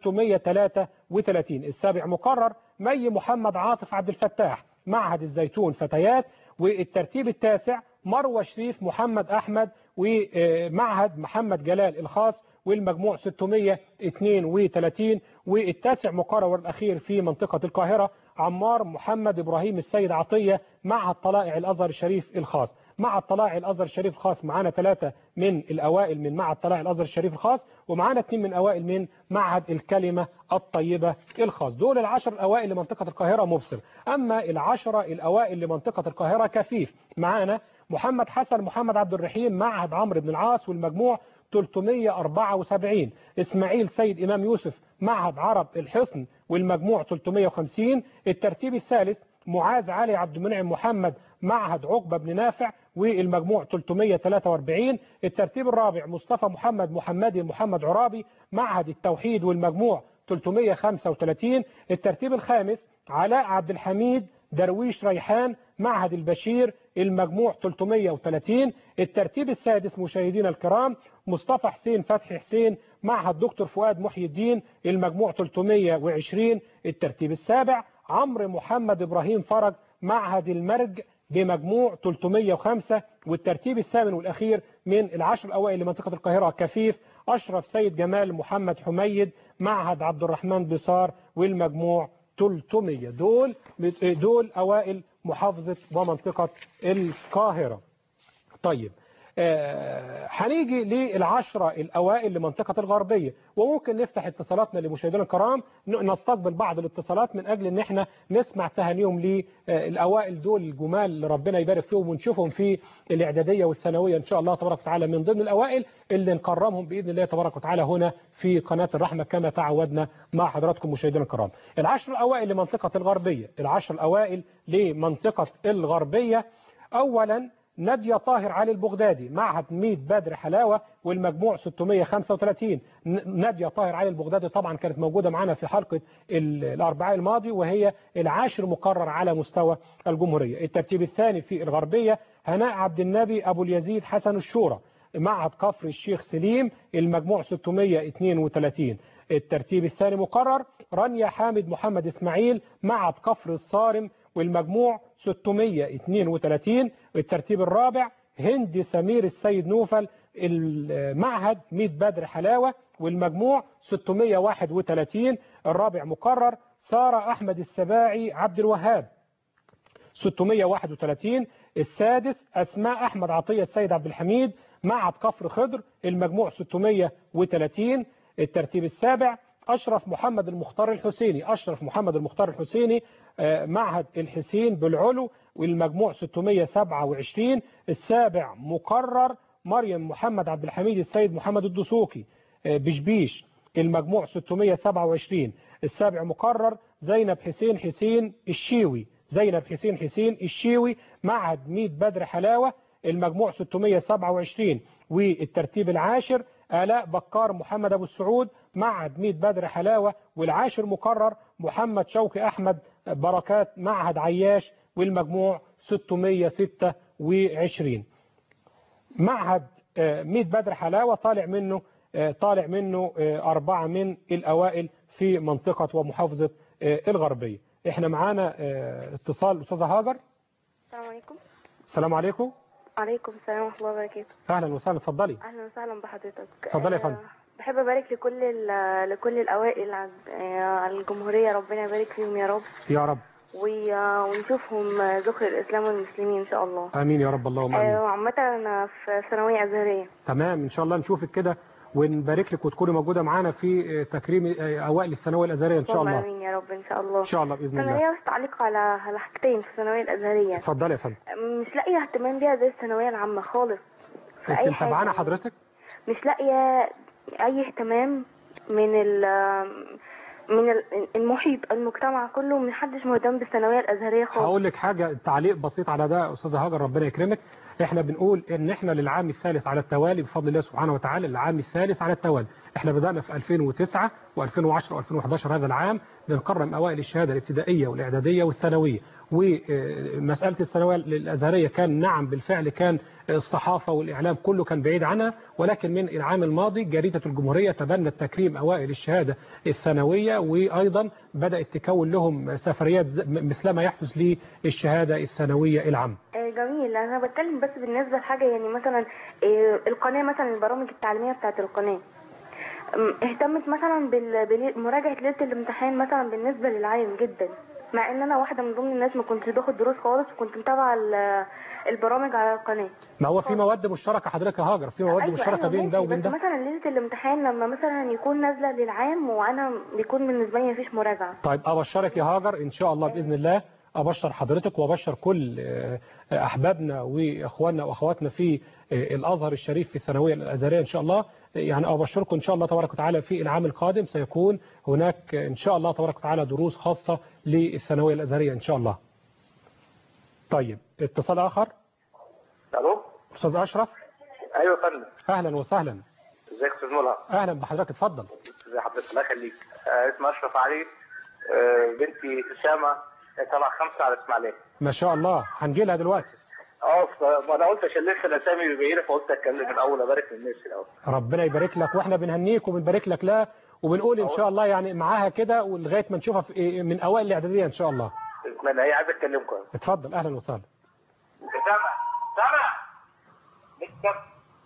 633 السابع مقرر مي محمد عاطف عبد الفتاح معهد الزيتون فتيات والترتيب التاسع مروة شريف محمد أحمد ومعهد محمد جلال الخاص والمجموع 632 والتاسع مقرر والأخير في منطقة القاهرة عمار محمد إبراهيم السيد عطية مع الطلائع الأزهر الشريف الخاص مع الطلائع الأزهر الشريف الخاص معانا ثلاثة من الأوائل من مع الطلائع الأزهر الشريف الخاص ومعانا اثنين من أوائل من معهد الكلمة الطيبة الخاص دول العشر الأوائل لمنطقة القاهرة مبصر أما العشرة الأوائل لمنطقة القاهرة كفيف معانا محمد حسن محمد عبد الرحيم معهد عمرو بن العاص والمجموع 374 إسماعيل سيد إمام يوسف معهد عرب الحصن والمجموع 350 الترتيب الثالث معاذ علي عبد المنعم محمد معهد عقبة بن نافع والمجموع 343 الترتيب الرابع مصطفى محمد محمدي محمد عرابي معهد التوحيد والمجموع 335 الترتيب الخامس علاء عبد الحميد درويش ريحان معهد البشير المجموع 330 الترتيب السادس مشاهدينا الكرام مصطفى حسين فتحي حسين معهد دكتور فؤاد محي الدين المجموع 320 الترتيب السابع عمرو محمد إبراهيم فرج معهد المرج بمجموع 305 والترتيب الثامن والأخير من العشر الأوائل لمنطقة القاهرة كفيف أشرف سيد جمال محمد حميد معهد عبد الرحمن بصار والمجموع 300 دول دول أوائل محافظة ومنطقة القاهرة طيب هنيجي للعشرة الأوائل لمنطقة الغربية وممكن نفتح اتصالاتنا لمشاهدينا الكرام نستقبل بعض الاتصالات من أجل أن احنا نسمع تهانيهم للأوائل دول الجمال اللي ربنا يبارك فيهم ونشوفهم في الإعدادية والثانوية إن شاء الله تبارك وتعالى من ضمن الأوائل اللي نكرمهم بإذن الله تبارك وتعالى هنا في قناة الرحمة كما تعودنا مع حضراتكم مشاهدينا الكرام العشر الأوائل لمنطقة الغربية العشر الأوائل لمنطقة الغربية أولا نادية طاهر علي البغدادي معهد ميت بدر حلاوة والمجموع 635 نادية طاهر علي البغدادي طبعا كانت موجودة معنا في حلقة الأربعاء الماضي وهي العاشر مقرر على مستوى الجمهورية الترتيب الثاني في الغربية هناء عبد النبي أبو اليزيد حسن الشورى معهد كفر الشيخ سليم المجموع 632 الترتيب الثاني مقرر رانيا حامد محمد إسماعيل معهد كفر الصارم والمجموع 632 الترتيب الرابع هند سمير السيد نوفل المعهد 100 بدر حلاوة والمجموع 631 الرابع مقرر سارة أحمد السباعي عبد الوهاب 631 السادس أسماء أحمد عطية السيد عبد الحميد معهد كفر خضر المجموع 630 الترتيب السابع أشرف محمد المختار الحسيني أشرف محمد المختار الحسيني معهد الحسين بالعلو والمجموع 627 السابع مقرر مريم محمد عبد الحميد السيد محمد الدسوقي بشبيش المجموع 627 السابع مقرر زينب حسين حسين الشيوي زينب حسين حسين الشيوي معهد 100 بدر حلاوة المجموع 627 والترتيب العاشر آلاء بكار محمد أبو السعود معهد 100 بدر حلاوة والعاشر مقرر محمد شوقي أحمد بركات معهد عياش والمجموع 626 معهد 100 بدر حلاوة طالع منه طالع منه أربعة من الأوائل في منطقة ومحافظة الغربية احنا معانا اتصال أستاذة هاجر السلام عليكم السلام عليكم عليكم السلام ورحمة الله وبركاته أهلا وسهلا اتفضلي أهلا وسهلا بحضرتك اتفضلي يا آه، فندم. بحب أبارك لكل ال- لكل الأوائل على على الجمهورية ربنا يبارك فيهم يا رب يا رب وي- ونشوفهم ذكر الإسلام والمسلمين إن شاء الله آمين يا رب اللهم آه، آمين وعامة أنا في ثانوية أزهرية تمام إن شاء الله نشوفك كده ونبارك لك وتكوني موجودة معانا في تكريم أوائل الثانوية الأزهرية إن شاء اللهم الله امين يا رب ان شاء الله إن شاء الله بإذن الله ثانوية بس تعليق على على حاجتين في الثانوية الأزهرية اتفضلي يا فندم مش لاقية اهتمام بيها زي الثانوية العامة خالص في أنت أي حاجة متابعانا يعني. حضرتك؟ مش لاقية أي اهتمام من ال من ال- المحيط المجتمع كله محدش مهتم بالثانوية الأزهرية خالص هقول لك حاجة تعليق بسيط على ده أستاذة هاجر ربنا يكرمك احنا بنقول ان احنا للعام الثالث على التوالي بفضل الله سبحانه وتعالى العام الثالث على التوالي احنا بدأنا في 2009 و2010 و2011 هذا العام بنكرم اوائل الشهادة الابتدائية والاعدادية والثانوية ومسألة الثانوية الأزهرية كان نعم بالفعل كان الصحافة والإعلام كله كان بعيد عنها ولكن من العام الماضي جريدة الجمهورية تبنت تكريم أوائل الشهادة الثانوية وأيضا بدأت تكون لهم سفريات ز- مثلما يحدث للشهادة الثانوية العامة آه، جميل انا بتكلم بس بالنسبه لحاجه يعني مثلا آه، القناه مثلا البرامج التعليميه بتاعت القناه أم، اهتمت مثلا بال- بمراجعه ليله الامتحان مثلا بالنسبه للعام جدا مع ان انا واحده من ضمن الناس ما كنتش باخد دروس خالص وكنت متابعه ال- البرامج على القناه ما هو في مواد مشتركة حضرتك يا هاجر في مواد أيوة، مشتركة أيوة بين ده ماشي، وبين بس ده مثلا ليله الامتحان لما مثلا يكون نازله للعام وانا بيكون بالنسبه لي مفيش مراجعه طيب أبشرك يا هاجر إن شاء الله بإذن الله أبشر حضرتك وأبشر كل آه، أحبابنا وإخواننا وأخواتنا في آه، الأزهر الشريف في الثانوية الأزهرية إن شاء الله يعني أبشركم إن شاء الله تبارك وتعالى في العام القادم سيكون هناك إن شاء الله تبارك وتعالى دروس خاصة للثانوية الأزهرية إن شاء الله طيب اتصال آخر الو أستاذ أشرف ايوه يا فندم أهلا وسهلا ازيك يا استاذ ملهم أهلا بحضرتك اتفضل ازي حضرتك الله يخليك آه، اسمي اشرف علي آه، بنتي اسامه طلع خمسه على اسماعيليه ما شاء الله هنجي لها دلوقتي اه ف- وانا قلت عشان لسه الاسامي بعيده فقلت اتكلم الاول ابارك للناس الاول ربنا يبارك لك واحنا بنهنيك وبنبارك لك لا وبنقول ان شاء الله يعني معاها كده ولغايه ما نشوفها في من اوائل الاعداديه ان شاء الله اتمنى هي عايزه اتكلمكم اتفضل اهلا وسهلا اسامه اسامه لسه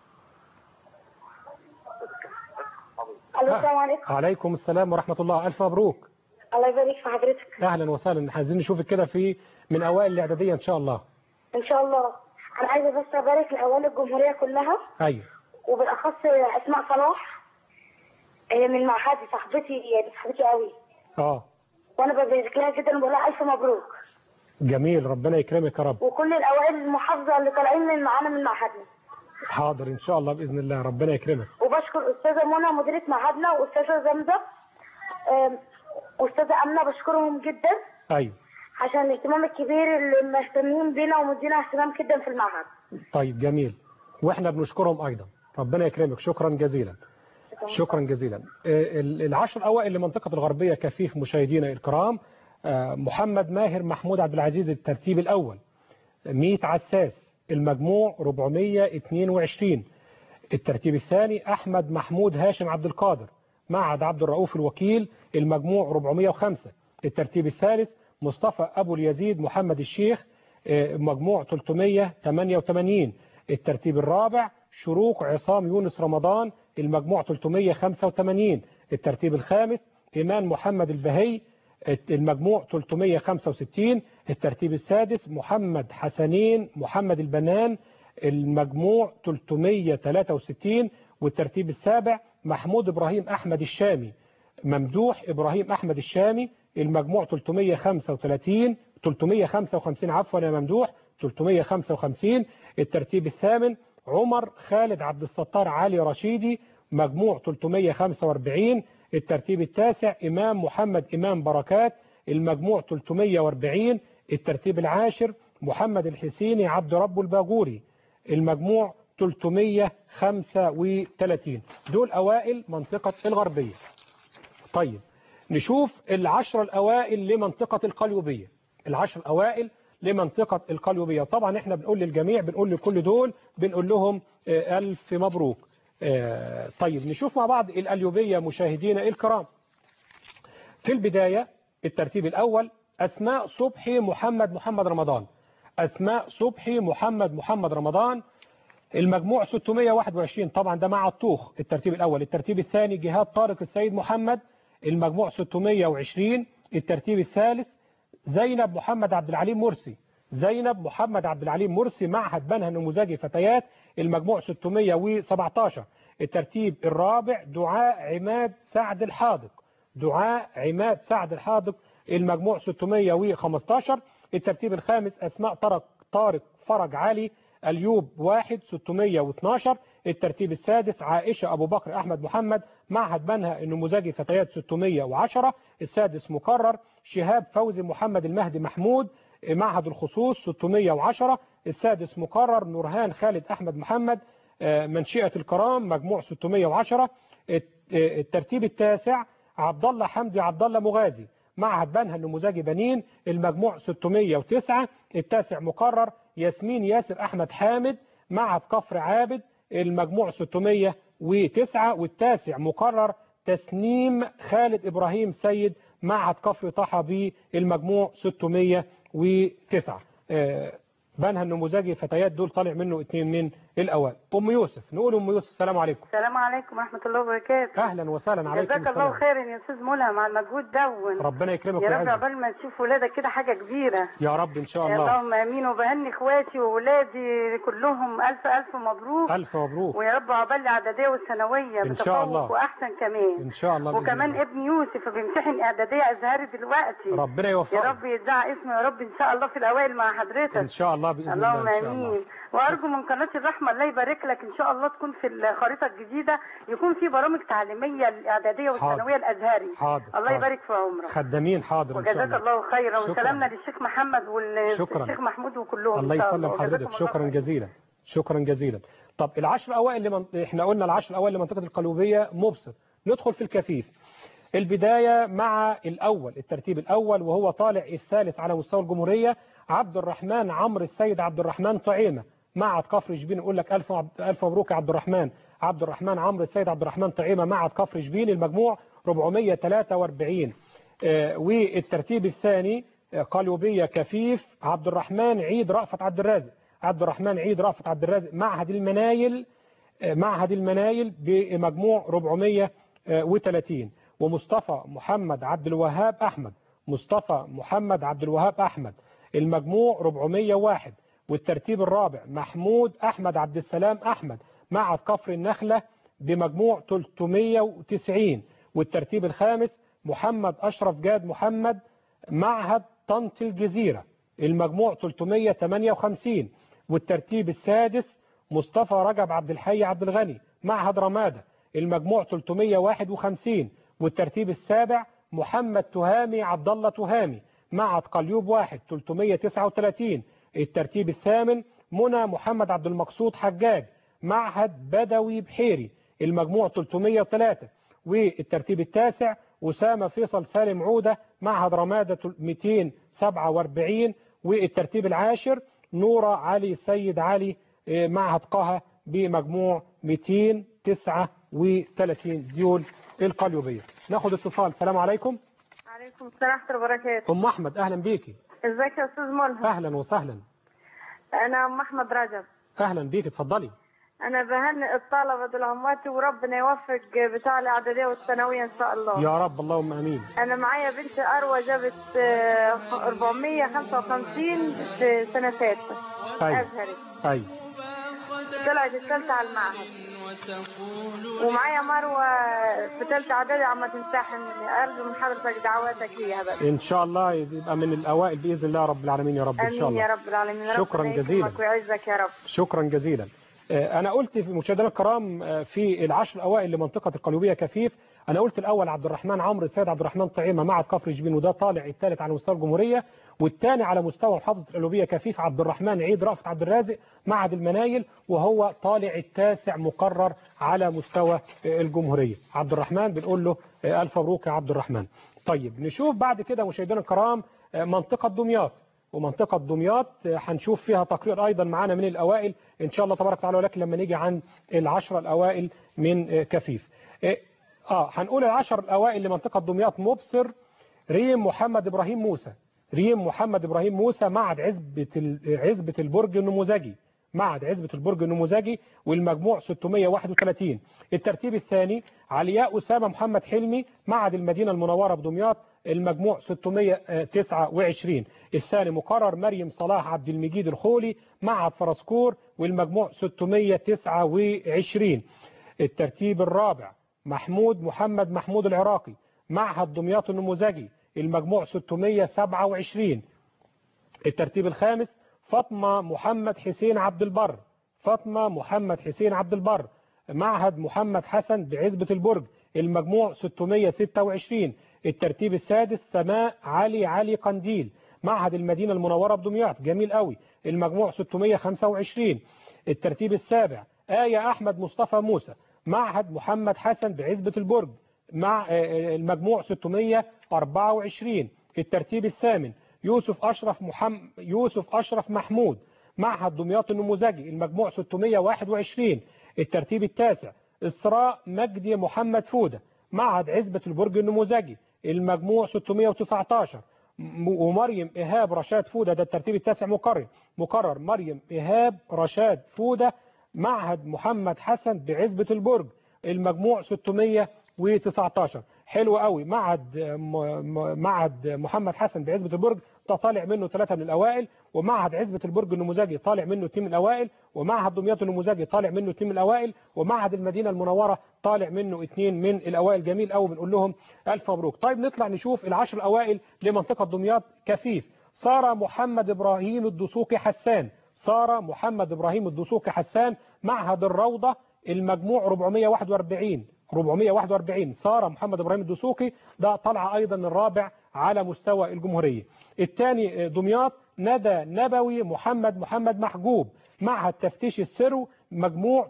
الو السلام عليكم عليكم السلام ورحمه الله الف مبروك الله يبارك في حضرتك اهلا وسهلا عايزين نشوفك كده في من اوائل الاعداديه ان شاء الله ان شاء الله انا عايزه بس ابارك لاوائل الجمهوريه كلها ايوه وبالاخص اسماء صلاح هي من معهدي صاحبتي يعني صاحبتي قوي اه وانا ببارك لها جدا وبقول لها الف مبروك جميل ربنا يكرمك يا رب وكل الاوائل المحافظه اللي طالعين من معانا من معهدنا حاضر ان شاء الله باذن الله ربنا يكرمك وبشكر استاذه منى مديره معهدنا واستاذه زمزم آم، واستاذه امنه بشكرهم جدا ايوه عشان الاهتمام الكبير اللي مهتمين بينا ومدينا اهتمام جدا في المعهد طيب جميل واحنا بنشكرهم ايضا ربنا يكرمك شكرا جزيلا شكرا جزيلا آه، ال- العشر الاوائل لمنطقه الغربيه كفيف مشاهدينا الكرام آه، محمد ماهر محمود عبد العزيز الترتيب الاول 100 عساس المجموع 422 الترتيب الثاني احمد محمود هاشم عبد القادر معهد عبد الرؤوف الوكيل المجموع 405 الترتيب الثالث مصطفى ابو اليزيد محمد الشيخ آه، مجموع 388 الترتيب الرابع شروق عصام يونس رمضان المجموع 385 الترتيب الخامس إيمان محمد البهي المجموع 365 الترتيب السادس محمد حسنين محمد البنان المجموع 363 والترتيب السابع محمود إبراهيم أحمد الشامي ممدوح إبراهيم أحمد الشامي المجموع 335 355 عفوا يا ممدوح 355 الترتيب الثامن عمر خالد عبد الستار علي رشيدي مجموع 345 الترتيب التاسع إمام محمد إمام بركات المجموع 340 الترتيب العاشر محمد الحسيني عبد رب الباجوري المجموع 335 دول أوائل منطقة الغربية طيب نشوف العشرة الأوائل لمنطقة القليوبية العشر الأوائل لمنطقة القليوبية طبعا احنا بنقول للجميع بنقول لكل دول بنقول لهم آه، ألف مبروك آه، طيب نشوف مع بعض القليوبية مشاهدينا الكرام في البداية الترتيب الأول أسماء صبحي محمد محمد رمضان أسماء صبحي محمد محمد رمضان المجموع 621 طبعا ده مع الطوخ الترتيب الأول الترتيب الثاني جهاد طارق السيد محمد المجموع 620 الترتيب الثالث زينب محمد عبد العليم مرسي زينب محمد عبد العليم مرسي معهد بنها النموذجي فتيات المجموع 617 الترتيب الرابع دعاء عماد سعد الحاضق دعاء عماد سعد الحاضق المجموع 615 الترتيب الخامس أسماء طارق طارق فرج علي أيوب واحد 612 الترتيب السادس عائشة أبو بكر أحمد محمد معهد بنها النموذجي فتيات 610 السادس مكرر شهاب فوزي محمد المهدي محمود معهد الخصوص 610 السادس مكرر نورهان خالد أحمد محمد منشئة الكرام مجموع 610 الترتيب التاسع عبد الله حمدي عبد الله مغازي معهد بنها النموذجي بنين المجموع 609 التاسع مكرر ياسمين ياسر أحمد حامد معهد كفر عابد المجموع 609 والتاسع مكرر تسنيم خالد إبراهيم سيد معهد كفر طحا بالمجموع 609 بنها النموذجي فتيات دول طالع منه اثنين من الأوائل أم يوسف نقول أم يوسف السلام عليكم السلام عليكم ورحمة الله وبركاته أهلا وسهلا عليكم جزاك الله السلام خيرا يا أستاذ ملهم على المجهود دون ربنا يكرمك يا رب ويعزك عقبال ما تشوف ولادك كده حاجة كبيرة يا رب إن شاء يا الله اللهم امين وبهني اخواتي وولادي كلهم الف الف مبروك ألف مبروك ويا رب عقبال الاعداديه والثانويه إن شاء بتفوق الله. واحسن كمان إن شاء الله بإذن وكمان الله. ابن يوسف بيمتحن اعداديه ازهري دلوقتي ربنا يا يوفقك رب يدعى اسمه يا رب ان شاء الله في الاوائل مع حضرتك إن شاء الله بإذن اللهم الله إن شاء الله امين وارجو من قناه الرحمه الله يبارك لك ان شاء الله تكون في الخريطه الجديده يكون في برامج تعليميه الاعداديه والثانويه الازهري حاضر الله حاضر. يبارك في عمرك خدامين حاضر إن شاء وجزاك الله الله خيرا شكراً. وسلامنا للشيخ محمد شكراً. والشيخ محمود وكلهم الله إن شاء يسلم وجزاكم حضرتك الله شكرا خير. جزيلا شكرا جزيلا طب العشر الأوائل لمن... احنا قلنا العشر الأوائل لمنطقة القلوبية مبسط ندخل في الكفيف البداية مع الأول الترتيب الأول وهو طالع الثالث على مستوى الجمهورية عبد الرحمن عمرو السيد عبد الرحمن طعيمة معهد كفر شبين يقول لك ألف, عبد- ألف مبروك يا عبد الرحمن عبد الرحمن عمرو السيد عبد الرحمن طعيمة معهد كفر شبين المجموع 443 آه، والترتيب الثاني آه، قليوبية كفيف عبد الرحمن عيد رأفت عبد الرازق عبد الرحمن عيد رأفت عبد الرازق معهد المنايل آه، معهد المنايل بمجموع 430 ومصطفى محمد عبد الوهاب أحمد مصطفى محمد عبد الوهاب أحمد المجموع 401 والترتيب الرابع محمود أحمد عبد السلام أحمد معهد كفر النخلة بمجموع 390 والترتيب الخامس محمد أشرف جاد محمد معهد طنط الجزيرة المجموع 358 والترتيب السادس مصطفى رجب عبد الحي عبد الغني معهد رمادة المجموع 351 والترتيب السابع محمد تهامي عبد الله تهامي معهد قليوب واحد 339 الترتيب الثامن منى محمد عبد المقصود حجاج معهد بدوي بحيري المجموع 303 والترتيب التاسع أسامة فيصل سالم عودة معهد رمادة 247 والترتيب العاشر نورة علي سيد علي آه، معهد قها بمجموع 239 ديول القليوبية ناخد اتصال السلام عليكم عليكم السلام ورحمه الله وبركاته أم أحمد أهلا بيكي ازيك يا استاذ ملهم أهلا وسهلا انا ام احمد رجب أهلا بيكي اتفضلي انا بهنئ الطلبه دول امواتي وربنا يوفق بتاع الاعداديه والثانويه ان شاء الله يا رب اللهم أمين انا معايا بنت اروى جابت آه، 455 في سنه سادسه أيوة ازهري أيوة طلعت الثالثه على المعهد ومعايا مروه في ثالثه اعدادي عم تمتحن ارجو من حضرتك دعواتك ليها بقى إن شاء الله يبقى من الأوائل بإذن الله رب العالمين يا رب إن شاء امين يا الله رب العالمين شكراً ربنا جزيلاً. يكرمك ويعزك يا رب شكرا جزيلا آه، أنا قلت في مشاهدينا الكرام آه، في العشر الأوائل لمنطقة القليوبية كفيف أنا قلت الأول عبد الرحمن عمرو السيد عبد الرحمن طعيمة معهد كفر جبين وده طالع الثالث على مستوى الجمهورية والثاني على مستوى محافظة القليوبية كفيف عبد الرحمن عيد رأفت عبد الرازق معهد المنايل وهو طالع التاسع مقرر على مستوى آه، الجمهورية عبد الرحمن بنقول له آه، ألف مبروك يا عبد الرحمن طيب نشوف بعد كده مشاهدينا الكرام آه، منطقة دمياط ومنطقة دمياط آه، هنشوف فيها تقرير أيضا معانا من الأوائل إن شاء الله تبارك وتعالى ولكن لما نيجي عن العشرة الأوائل من آه، كفيف آه آه، هنقول العشر الأوائل لمنطقة دمياط مبصر ريم محمد إبراهيم موسى ريم محمد إبراهيم موسى معهد عزبة ال- عزبة البرج النموذجي معهد عزبة البرج النموذجي والمجموع 631 الترتيب الثاني علياء أسامة محمد حلمي معهد المدينة المنورة بدمياط المجموع 629 الثاني مقرر مريم صلاح عبد المجيد الخولي معهد فرسكور والمجموع 629 الترتيب الرابع محمود محمد محمود العراقي معهد دمياط النموذجي المجموع 627 الترتيب الخامس فاطمة محمد حسين عبد البر فاطمة محمد حسين عبد البر معهد محمد حسن بعزبة البرج المجموع 626 الترتيب السادس سماء علي علي قنديل معهد المدينة المنورة بدمياط جميل قوي المجموع 625 الترتيب السابع آية أحمد مصطفى موسى معهد محمد حسن بعزبة البرج مع المجموع 624 الترتيب الثامن يوسف أشرف محمد يوسف أشرف محمود معهد دمياط النموذجي المجموع 621 الترتيب التاسع إسراء مجدي محمد فودة معهد عزبة البرج النموذجي المجموع 619 ومريم إيهاب رشاد فودة ده الترتيب التاسع مقرر مقرر مريم إيهاب رشاد فودة معهد محمد حسن بعزبة البرج المجموع 619 حلو قوي معهد معهد محمد حسن بعزبة البرج ده طالع منه ثلاثة من الأوائل ومعهد عزبة البرج النموذجي طالع منه اثنين من الأوائل ومعهد دمياط النموذجي طالع منه اثنين من الأوائل ومعهد المدينة المنورة طالع منه اثنين من الأوائل جميل قوي بنقول لهم ألف مبروك طيب نطلع نشوف العشر الأوائل لمنطقة دمياط كفيف سارة محمد إبراهيم الدسوقي حسان سارة محمد إبراهيم الدسوقي حسان معهد الروضة المجموع 441 441 سارة محمد إبراهيم الدسوقي ده طلع أيضا الرابع على مستوى الجمهورية الثاني دمياط ندى نبوي محمد محمد محجوب معهد تفتيش السرو مجموع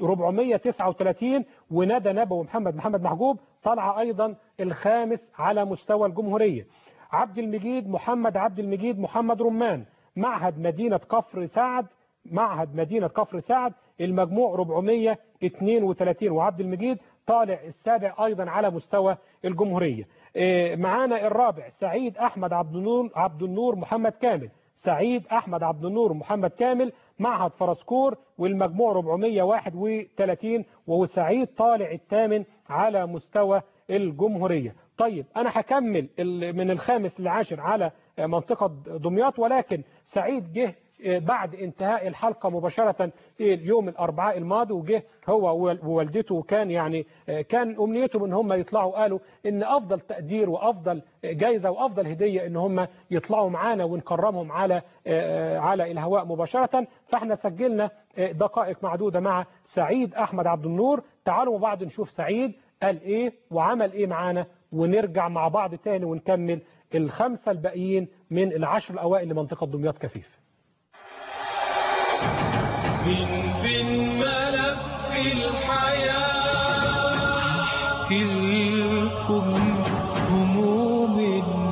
439 وندى نبوي محمد محمد محجوب طلع أيضا الخامس على مستوى الجمهورية عبد المجيد محمد عبد المجيد محمد رمان معهد مدينة كفر سعد معهد مدينة كفر سعد المجموع 432 وعبد المجيد طالع السابع أيضا على مستوى الجمهورية معانا الرابع سعيد أحمد عبد النور عبد النور محمد كامل سعيد أحمد عبد النور محمد كامل معهد فرسكور والمجموع 431 وهو سعيد طالع الثامن على مستوى الجمهورية طيب أنا هكمل من الخامس للعاشر على منطقة دمياط ولكن سعيد جه بعد انتهاء الحلقة مباشرة اليوم الأربعاء الماضي وجه هو ووالدته كان يعني كان أمنيتهم ان هم يطلعوا قالوا ان أفضل تقدير وأفضل جايزة وأفضل هدية ان هم يطلعوا معانا ونكرمهم على على الهواء مباشرة فاحنا سجلنا دقائق معدودة مع سعيد أحمد عبد النور تعالوا مع بعض نشوف سعيد قال ايه وعمل ايه معانا ونرجع مع بعض تاني ونكمل الخمسة الباقيين من العشر الأوائل لمنطقة دمياط كفيف من بين ملف الحياة كلكم هموم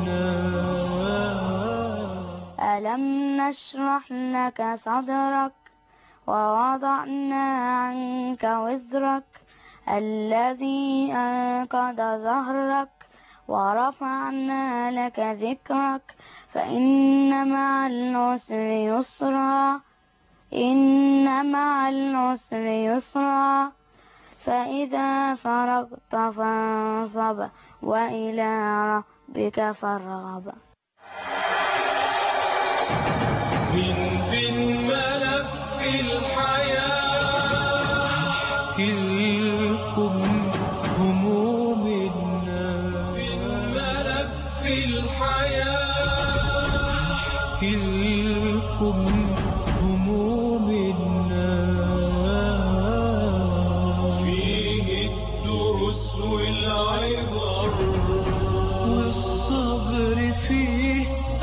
الناس ألم نشرح لك صدرك ووضعنا عنك وزرك الذي أنقض ظهرك ورفعنا لك ذكرك فإن مع العسر يسرا إن مع العسر يسرا فإذا فرغت فانصب وإلى ربك فارغب من بين ملف الحياة كلكم هموم الناس من ملف الحياة كلكم هموم الناس فيه الدروس والعبر والصبر فيه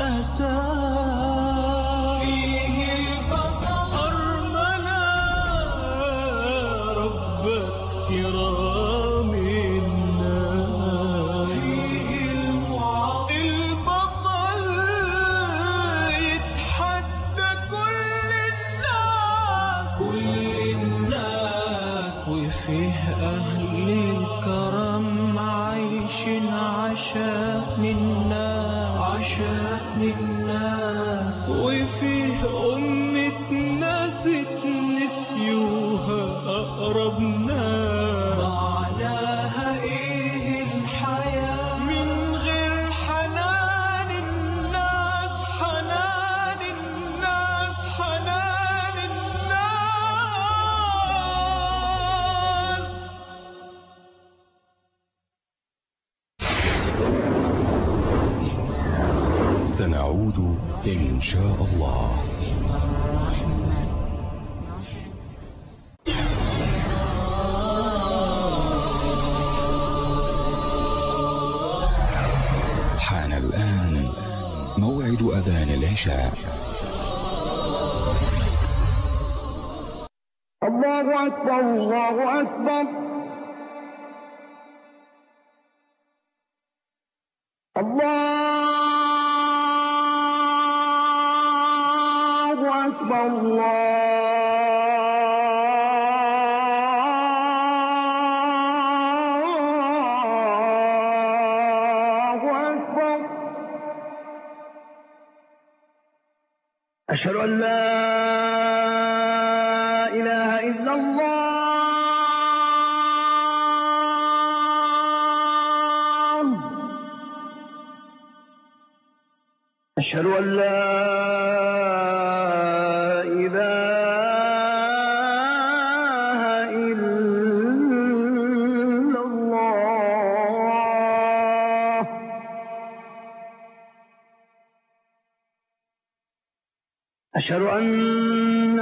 أساس فيه البطل أرملة ربت كرام الناس فيه المعاق البطل يتحدى كل الناس كل الناس وفيه أهل الكرم عايشين عشان الناس عشان الناس وفيه أمة ناس نسيوها أقرب ناس معناها إيه الحياة من غير حنان الناس حنان الناس حنان الناس نعود إن شاء الله حان الآن موعد أذان العشاء الله أكبر الله أكبر الله أكبر الله أكبر أشهد أن لا إله إلا الله أشهد أن لا إله إلا الله أشهد أن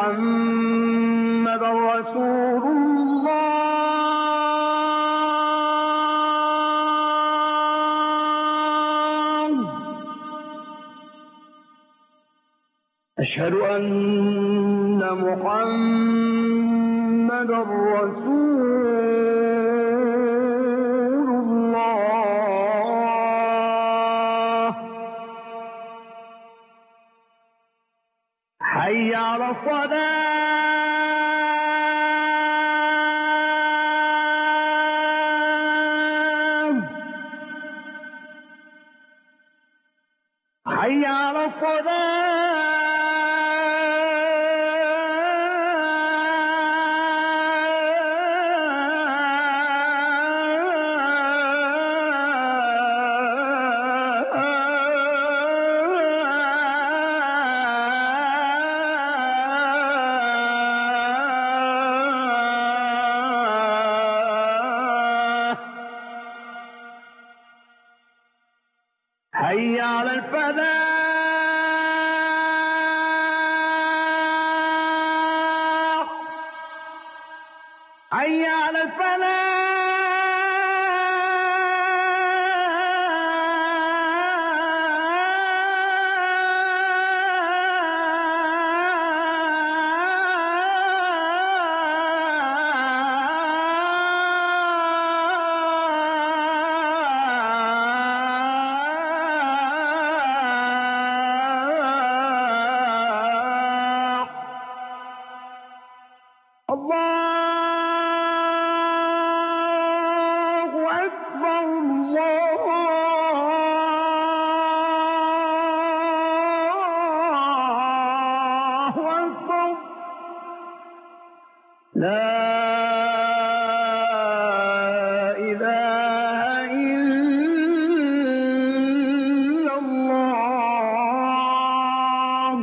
محمد رسول الله أشهد أن محمد رسول الله حي على الصلاة حي على الصلاة حي على الفلاح حي على الفلاح الله أكبر الله أكبر لا إله إلا الله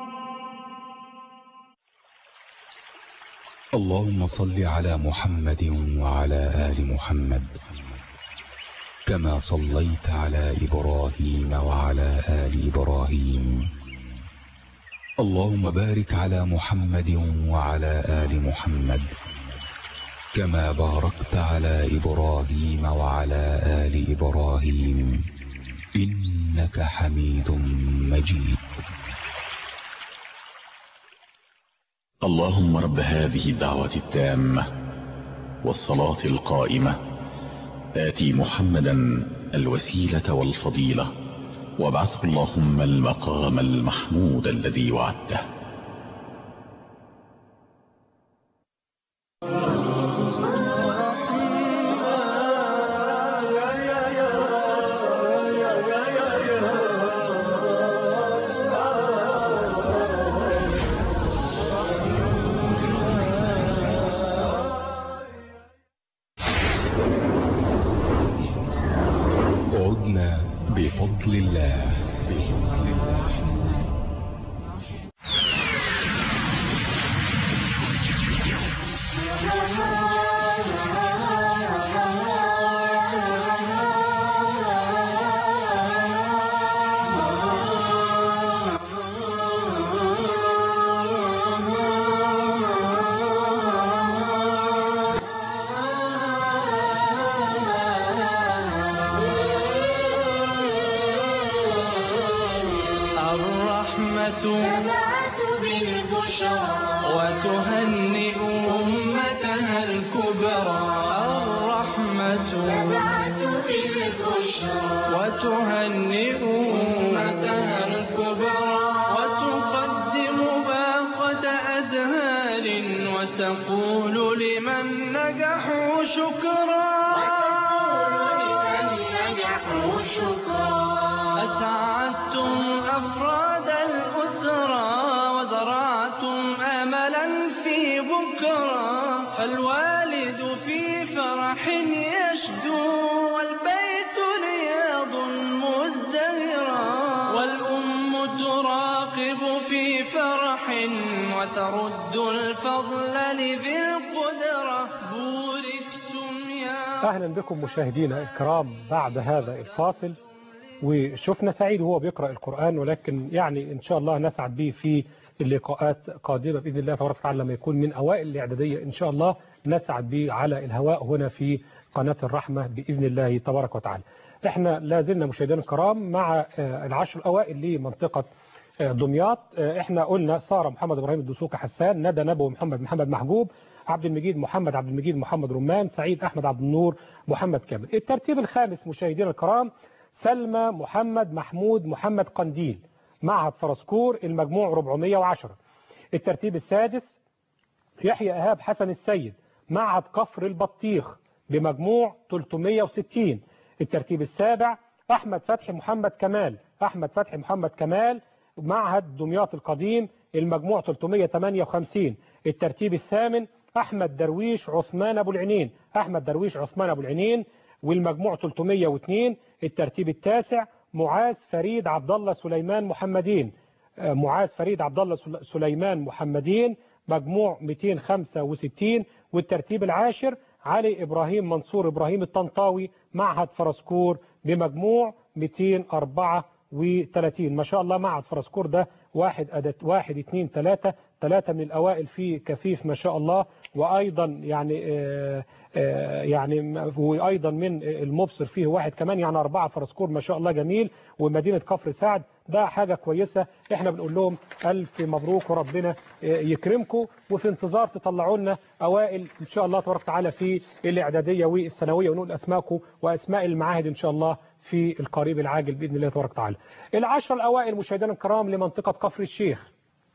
اللهم صل على محمد وعلى آل محمد كما صليت على إبراهيم وعلى آل إبراهيم اللهم بارك على محمد وعلى آل محمد كما باركت على إبراهيم وعلى آل إبراهيم إنك حميد مجيد اللهم رب هذه الدعوة التامة والصلاة القائمة آتي محمدا الوسيلة والفضيلة وابعثه اللهم المقام المحمود الذي وعدته عدنا بفضل الله بفضل الله تبعث بالبشرى وتهنئ أمتها الكبرى الرحمة تبعث بالبشرى وتهنئ أمتها الكبرى وتقدم باقة أزهار وتقول لمن نجحوا شكرا أسعدتم أفراد الأسرة وزرعتم أملا في بكرة فالوالد في فرح يشدو والبيت رياض مزدهرا والأم تراقب في فرح وترد الفضل لذي القدرة بوركتم يا أهلا بكم مشاهدينا الكرام بعد هذا الفاصل وشفنا سعيد وهو بيقرأ القرآن ولكن يعني إن شاء الله نسعد به في اللقاءات قادمة بإذن الله تبارك وتعالى لما يكون من أوائل الإعدادية إن شاء الله نسعد به على الهواء هنا في قناة الرحمة بإذن الله تبارك وتعالى احنا لا زلنا مشاهدينا الكرام مع آه، العشر الأوائل لمنطقة آه، دمياط آه، احنا قلنا سارة محمد إبراهيم الدسوقي حسان ندى نبوي محمد محمد محجوب عبد المجيد محمد عبد المجيد محمد رمان سعيد أحمد عبد النور محمد كامل الترتيب الخامس مشاهدينا الكرام سلمى محمد محمود محمد قنديل معهد فرسكور المجموع 410 الترتيب السادس يحيى إيهاب حسن السيد معهد كفر البطيخ بمجموع 360 الترتيب السابع أحمد فتحي محمد كمال أحمد فتحي محمد كمال معهد دمياط القديم المجموع 358 الترتيب الثامن أحمد درويش عثمان أبو العنين أحمد درويش عثمان أبو العنين والمجموع 302 الترتيب التاسع معاذ فريد عبد الله سليمان محمدين آه، معاذ فريد عبد الله سل- سليمان محمدين مجموع 265 والترتيب العاشر علي إبراهيم منصور إبراهيم الطنطاوي معهد فرسكور بمجموع 234 ما شاء الله معهد فرسكور ده واحد أدت واحد اثنين ثلاثة ثلاثة من الأوائل في كفيف ما شاء الله وأيضا يعني آه، آه، يعني وأيضا من المبصر فيه واحد كمان يعني أربعة فرسكور ما شاء الله جميل ومدينة كفر سعد ده حاجة كويسة احنا بنقول لهم ألف مبروك وربنا آه، يكرمكم وفي انتظار تطلعوا لنا أوائل إن شاء الله تبارك وتعالى في الإعدادية والثانوية ونقول أسماءكم وأسماء المعاهد إن شاء الله في القريب العاجل بإذن الله تبارك وتعالى العشر الأوائل مشاهدينا الكرام لمنطقة كفر الشيخ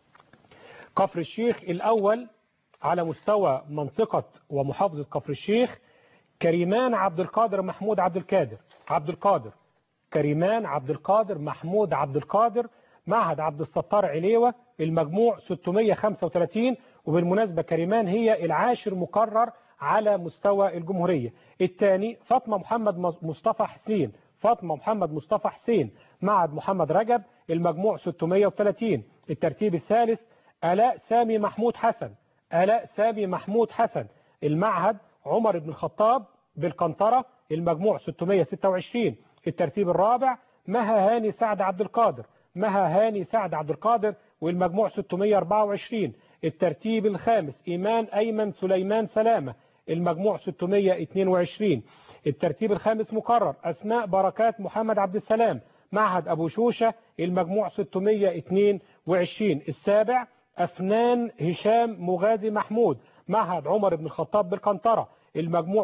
كفر الشيخ الأول على مستوى منطقة ومحافظة كفر الشيخ كريمان عبد القادر محمود عبد القادر عبد القادر كريمان عبد القادر محمود عبد القادر معهد عبد الستار عليوة المجموع 635 وبالمناسبة كريمان هي العاشر مكرر على مستوى الجمهورية الثاني فاطمة محمد مصطفى حسين فاطمة محمد مصطفى حسين معهد محمد رجب المجموع 630 الترتيب الثالث آلاء سامي محمود حسن آلاء سامي محمود حسن المعهد عمر بن الخطاب بالقنطرة المجموع 626 الترتيب الرابع مها هاني سعد عبد القادر مها هاني سعد عبد القادر والمجموع 624 الترتيب الخامس إيمان أيمن سليمان سلامة المجموع 622 الترتيب الخامس مكرر أسماء بركات محمد عبد السلام معهد أبو شوشة المجموع 622 السابع أفنان هشام مغازي محمود معهد عمر بن الخطاب بالقنطرة المجموع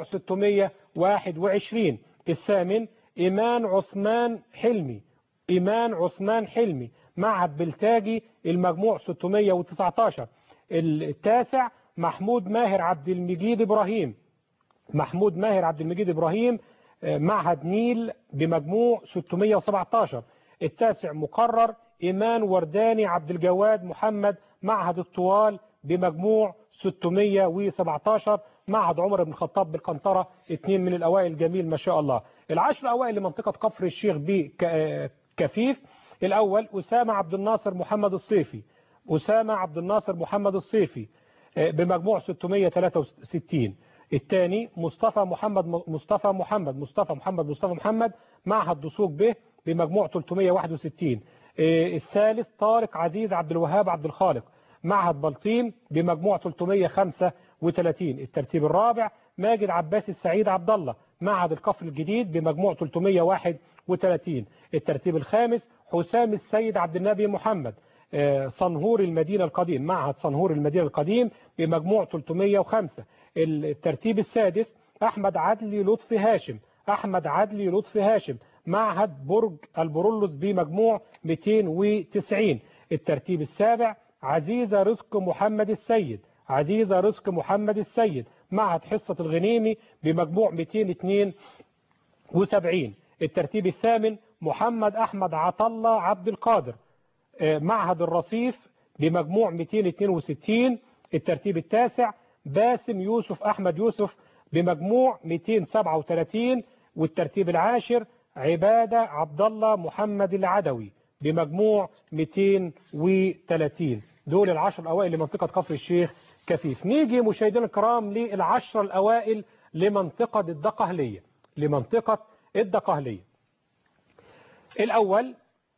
621 الثامن إيمان عثمان حلمي إيمان عثمان حلمي معهد بلتاجي المجموع 619 التاسع محمود ماهر عبد المجيد إبراهيم محمود ماهر عبد المجيد إبراهيم معهد نيل بمجموع 617 التاسع مقرر إيمان ورداني عبد الجواد محمد معهد الطوال بمجموع 617 معهد عمر بن الخطاب بالقنطرة اثنين من الأوائل الجميل ما شاء الله العشر الأوائل لمنطقة كفر الشيخ بكفيف الأول أسامة عبد الناصر محمد الصيفي أسامة عبد الناصر محمد الصيفي بمجموع 663 الثاني مصطفى محمد مصطفى محمد مصطفى محمد مصطفى محمد معهد دسوق به بمجموع 361 الثالث طارق عزيز عبد الوهاب عبد الخالق معهد بلطيم بمجموع 335 الترتيب الرابع ماجد عباس السعيد عبد الله معهد الكفر الجديد بمجموع 331 الترتيب الخامس حسام السيد عبد النبي محمد آه، صنهور المدينة القديم معهد صنهور المدينة القديم بمجموع 305 الترتيب السادس أحمد عدلي لطفي هاشم أحمد عدلي لطفي هاشم معهد برج البرولوس بمجموع 290 الترتيب السابع عزيزة رزق محمد السيد عزيزة رزق محمد السيد معهد حصة الغنيمي بمجموع 272 الترتيب الثامن محمد أحمد عطلة عبد القادر آه، معهد الرصيف بمجموع 262 الترتيب التاسع باسم يوسف أحمد يوسف بمجموع 237 والترتيب العاشر عبادة عبد الله محمد العدوي بمجموع 230 دول العشر الأوائل لمنطقة كفر الشيخ كفيف نيجي مشاهدينا الكرام للعشر الأوائل لمنطقة الدقهلية لمنطقة الدقهلية الأول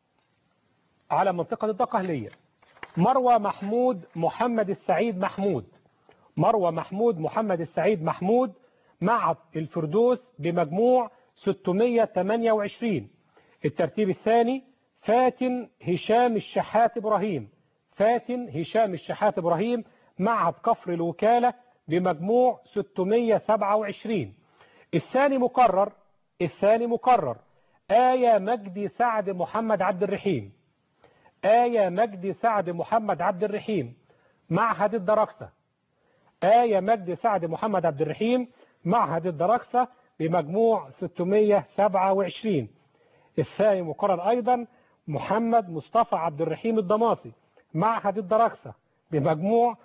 على منطقة الدقهلية مروى محمود محمد السعيد محمود مروى محمود محمد السعيد محمود معهد الفردوس بمجموع 628 الترتيب الثاني فاتن هشام الشحات إبراهيم فاتن هشام الشحات إبراهيم معهد كفر الوكالة بمجموع 627 الثاني مقرر الثاني مقرر آية مجدي سعد محمد عبد الرحيم آية مجدي سعد محمد عبد الرحيم معهد الدركسة آية مجدي سعد محمد عبد الرحيم معهد الدركسة بمجموع 627 الثاني مقرر أيضا محمد مصطفى عبد الرحيم الضماصي معهد الدركسة بمجموع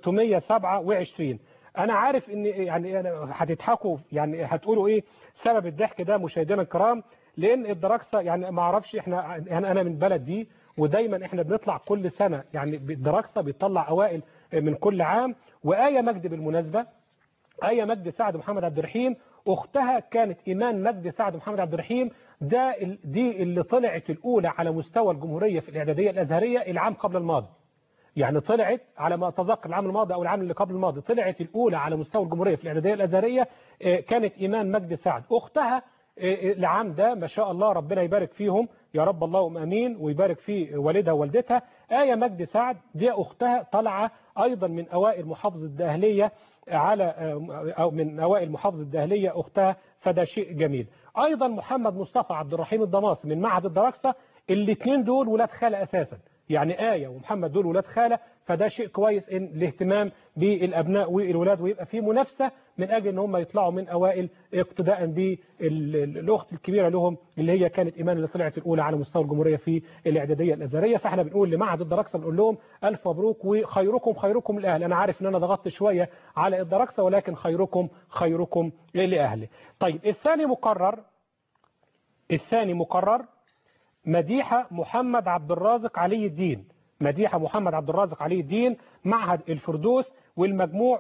627 أنا عارف إن يعني أنا هتضحكوا يعني هتقولوا إيه سبب الضحك ده مشاهدينا الكرام لأن الدركسة يعني ما أعرفش إحنا يعني أنا من بلد دي ودايما إحنا بنطلع كل سنة يعني الدركسة بيطلع أوائل من كل عام وآية مجد بالمناسبة آية مجد سعد محمد عبد الرحيم أختها كانت إيمان مجد سعد محمد عبد الرحيم ده ال- دي اللي طلعت الأولى على مستوى الجمهورية في الإعدادية الأزهرية العام قبل الماضي يعني طلعت على ما أتذكر العام الماضي أو العام اللي قبل الماضي طلعت الأولى على مستوى الجمهورية في الإعدادية الأزهرية آه، كانت إيمان مجد سعد أختها آه، العام ده ما شاء الله ربنا يبارك فيهم يا رب اللهم امين ويبارك في والدها ووالدتها آية مجد سعد دي أختها طالعة أيضا من أوائل محافظة الدهلية على أو من أوائل محافظة الدهلية أختها فده شيء جميل أيضا محمد مصطفى عبد الرحيم الضماصي من معهد الدركسة الاثنين دول ولاد خالة أساسا يعني آية ومحمد دول ولاد خالة فده شيء كويس إن الاهتمام بالأبناء والولاد ويبقى في منافسة من أجل إن هم يطلعوا من أوائل اقتداء بالأخت الكبيرة لهم اللي هي كانت إيمان اللي طلعت الأولى على مستوى الجمهورية في الإعدادية الأزهرية فإحنا بنقول لمعهد الدركسة بنقول لهم ألف مبروك وخيركم خيركم لأهل أنا عارف إن أنا ضغطت شوية على الدركسة ولكن خيركم خيركم لأهله طيب الثاني مقرر الثاني مقرر مديحة محمد عبد الرازق علي الدين مديحة محمد عبد الرازق علي الدين معهد الفردوس والمجموع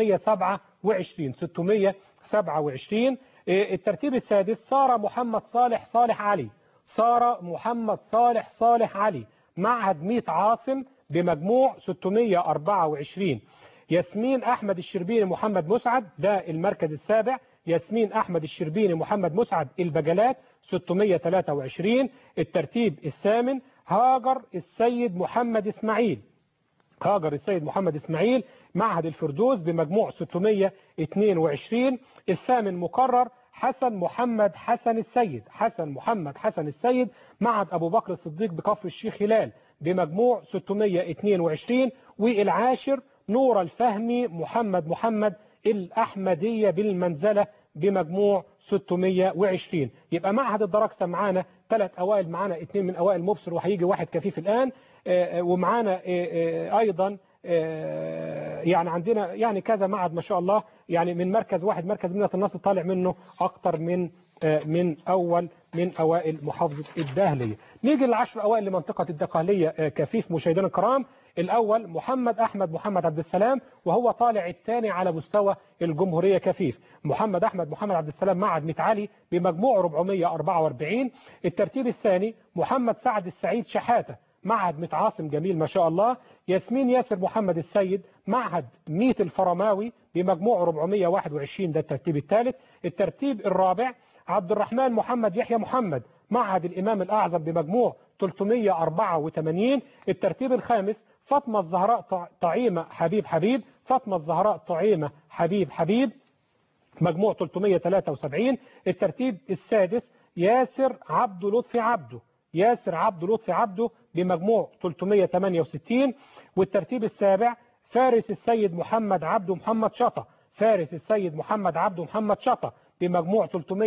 627 627 إيه، الترتيب السادس سارة محمد صالح صالح علي سارة محمد صالح صالح علي معهد ميت عاصم بمجموع 624 ياسمين أحمد الشربيني محمد مسعد ده المركز السابع ياسمين أحمد الشربيني محمد مسعد البجلات 623 الترتيب الثامن هاجر السيد محمد إسماعيل هاجر السيد محمد إسماعيل معهد الفردوس بمجموع 622 الثامن مقرر حسن محمد حسن السيد حسن محمد حسن السيد معهد أبو بكر الصديق بكفر الشيخ هلال بمجموع 622 والعاشر نور الفهمي محمد محمد الأحمدية بالمنزلة بمجموع 620 يبقى معهد الدركسة معانا ثلاث أوائل معانا اثنين من أوائل مبصر وهيجي واحد كفيف الآن آه، آه، ومعانا آه، آه، أيضا آه، يعني عندنا يعني كذا معهد ما شاء الله يعني من مركز واحد مركز مدينة النصر طالع منه أكتر من آه، من أول من أوائل محافظة الدهلية نيجي للعشر أوائل لمنطقة الدقهلية آه، كفيف مشاهدينا الكرام الأول محمد أحمد محمد عبد السلام وهو طالع الثاني على مستوى الجمهورية كفيف محمد أحمد محمد عبد السلام معهد ميت علي بمجموع 444 الترتيب الثاني محمد سعد السعيد شحاتة معهد ميت عاصم جميل ما شاء الله ياسمين ياسر محمد السيد معهد ميت الفرماوي بمجموع 421 ده الترتيب الثالث الترتيب الرابع عبد الرحمن محمد يحيى محمد معهد الإمام الأعظم بمجموع 384 الترتيب الخامس فاطمة الزهراء طع- طعيمة حبيب حبيب فاطمة الزهراء طعيمة حبيب حبيب مجموع 373 الترتيب السادس ياسر عبد لطفي عبده ياسر عبد لطفي عبده بمجموع 368 والترتيب السابع فارس السيد محمد عبده محمد شطة فارس السيد محمد عبده محمد شطة بمجموع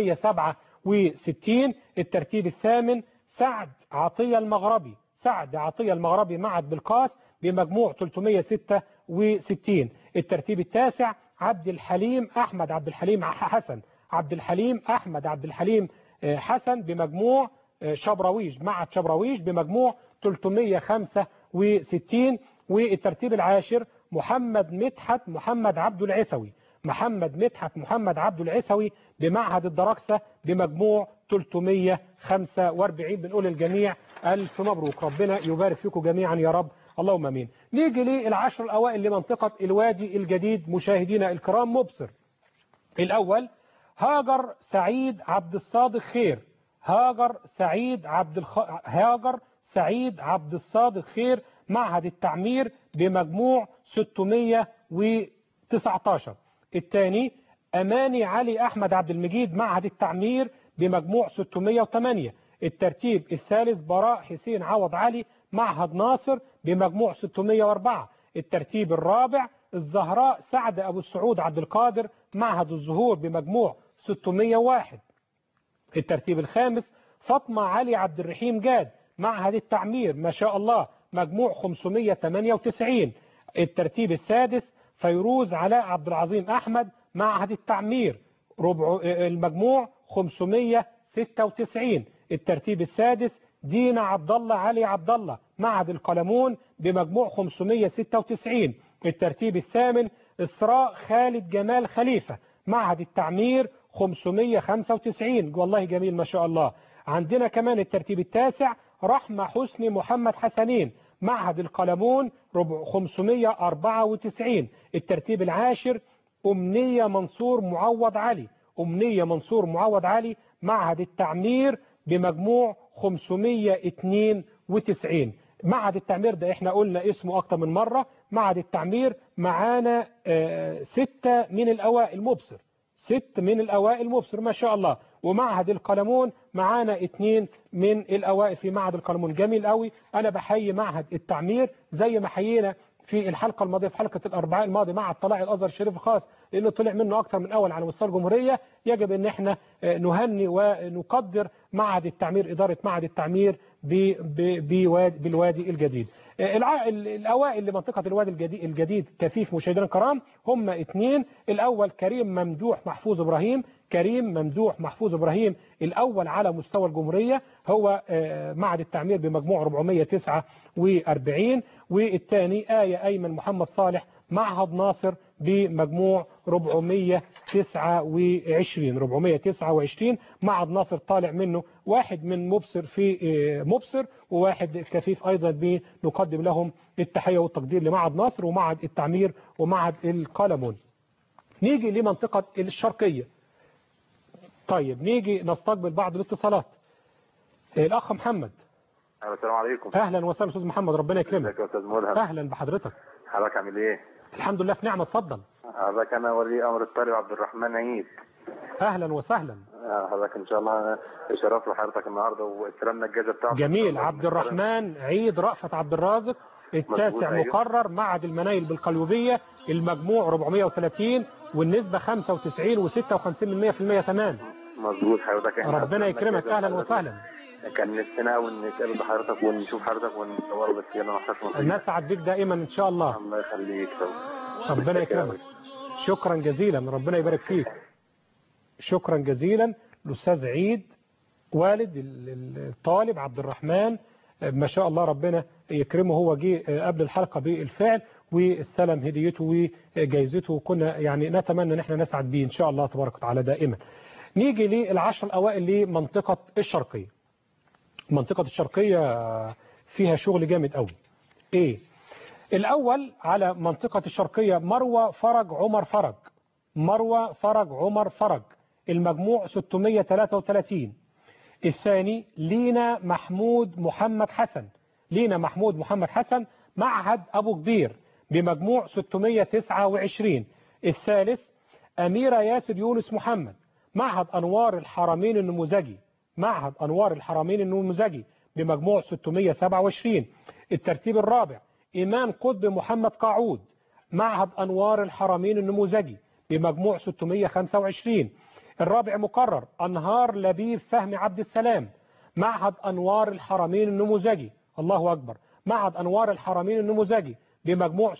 367 الترتيب الثامن سعد عطية المغربي سعد عطية المغربي معد بالقاس بمجموع 366 الترتيب التاسع عبد الحليم أحمد عبد الحليم حسن عبد الحليم أحمد عبد الحليم آه، حسن بمجموع آه، شبراويج معد شبراويج بمجموع 365 والترتيب العاشر محمد مدحت محمد عبد العسوي محمد مدحت محمد عبد العسوي بمعهد الدركسة بمجموع 345 بنقول للجميع ألف مبروك ربنا يبارك فيكم جميعا يا رب اللهم امين نيجي للعشر الأوائل لمنطقة الوادي الجديد مشاهدينا الكرام مبصر الأول هاجر سعيد عبد الصادق خير هاجر سعيد عبد الخ... هاجر سعيد عبد الصادق خير معهد التعمير بمجموع 619 الثاني أماني علي أحمد عبد المجيد معهد التعمير بمجموع 608 الترتيب الثالث براء حسين عوض علي معهد ناصر بمجموع 604 الترتيب الرابع الزهراء سعد أبو السعود عبد القادر معهد الزهور بمجموع 601 الترتيب الخامس فاطمة علي عبد الرحيم جاد معهد التعمير ما شاء الله مجموع 598 الترتيب السادس فيروز علاء عبد العظيم أحمد معهد التعمير ربع المجموع 596 الترتيب السادس دينا عبد الله علي عبد الله معهد القلمون بمجموع 596 الترتيب الثامن إسراء خالد جمال خليفة معهد التعمير 595 والله جميل ما شاء الله عندنا كمان الترتيب التاسع رحمة حسني محمد حسنين معهد القلمون ربع 594 الترتيب العاشر أمنية منصور معوض علي أمنية منصور معوض علي معهد التعمير بمجموع 592 معهد التعمير ده احنا قلنا اسمه أكتر من مرة معهد التعمير معانا آه، ستة من الأوائل مبصر ست من الأوائل مبصر ما شاء الله ومعهد القلمون معانا اتنين من الأوائل في معهد القلمون جميل قوي أنا بحيي معهد التعمير زي ما حيينا في الحلقة الماضية في حلقة الأربعاء الماضي مع الطلاع الأزهر الشريف الخاص لأنه طلع منه أكثر من أول على مستوى الجمهورية يجب أن احنا آه، نهني ونقدر معهد التعمير إدارة معهد التعمير ب- ب- بواد- بالوادي الجديد آه، الع- ال- الأوائل لمنطقة الوادي الجديد, الجديد كفيف مشاهدينا الكرام هم اثنين الأول كريم ممدوح محفوظ إبراهيم كريم ممدوح محفوظ إبراهيم الأول على مستوى الجمهورية هو آه، معهد التعمير بمجموع 449 والثاني آية أيمن محمد صالح معهد ناصر بمجموع 429 429 معهد ناصر طالع منه واحد من مبصر في آه، مبصر وواحد كفيف أيضا بنقدم لهم التحية والتقدير لمعهد ناصر ومعهد التعمير ومعهد القلمون نيجي لمنطقة الشرقية طيب نيجي نستقبل بعض الاتصالات الأخ محمد السلام عليكم أهلا وسهلا أستاذ محمد ربنا يكرمك ازيك يا استاذ ملهم أهلا بحضرتك حضرتك عامل ايه الحمد لله في نعمة اتفضل حضرتك انا ولي امر الطالب عبد الرحمن عيد أهلا وسهلا آه، حضرتك ان شاء الله شرف لحضرتك النهارده واستلمنا الجائزه بتاعتك جميل عبد الرحمن عيد رأفت عبد الرازق التاسع مظبوط، أيوه. مقرر معهد المنايل بالقليوبية المجموع 430 والنسبة 95 و56 من 100% تمام مظبوط حضرتك احنا ربنا استلمنا يكرمك الجائزة أهلا بتاعتك. وسهلا كان نفسنا قوي نتقابل بحضرتك ونشوف حضرتك ونصور بس يلا ما حصلش نصيب نسعد بك دائما إن شاء الله الله يخليك ربنا يكرمك شكرا جزيلا ربنا يبارك فيك شكرا جزيلا الأستاذ عيد والد ال- ال- الطالب عبد الرحمن ما شاء الله ربنا يكرمه هو جه قبل الحلقة بالفعل واستلم هديته وجايزته وكنا يعني نتمنى ان احنا نسعد بيه ان شاء الله تبارك وتعالى دائما نيجي للعشر الاوائل لمنطقة الشرقية منطقة الشرقية فيها شغل جامد قوي ايه الاول على منطقة الشرقية مروة فرج عمر فرج مروة فرج عمر فرج المجموع 633 الثاني لينا محمود محمد حسن لينا محمود محمد حسن معهد أبو كبير بمجموع 629 الثالث أميرة ياسر يونس محمد معهد أنوار الحرمين النموذجي معهد أنوار الحرمين النموذجي بمجموع 627 الترتيب الرابع إيمان قطب محمد قاعود معهد أنوار الحرمين النموذجي بمجموع 625 الرابع مقرر أنهار لبيب فهمي عبد السلام معهد أنوار الحرمين النموذجي الله أكبر معهد أنوار الحرمين النموذجي بمجموع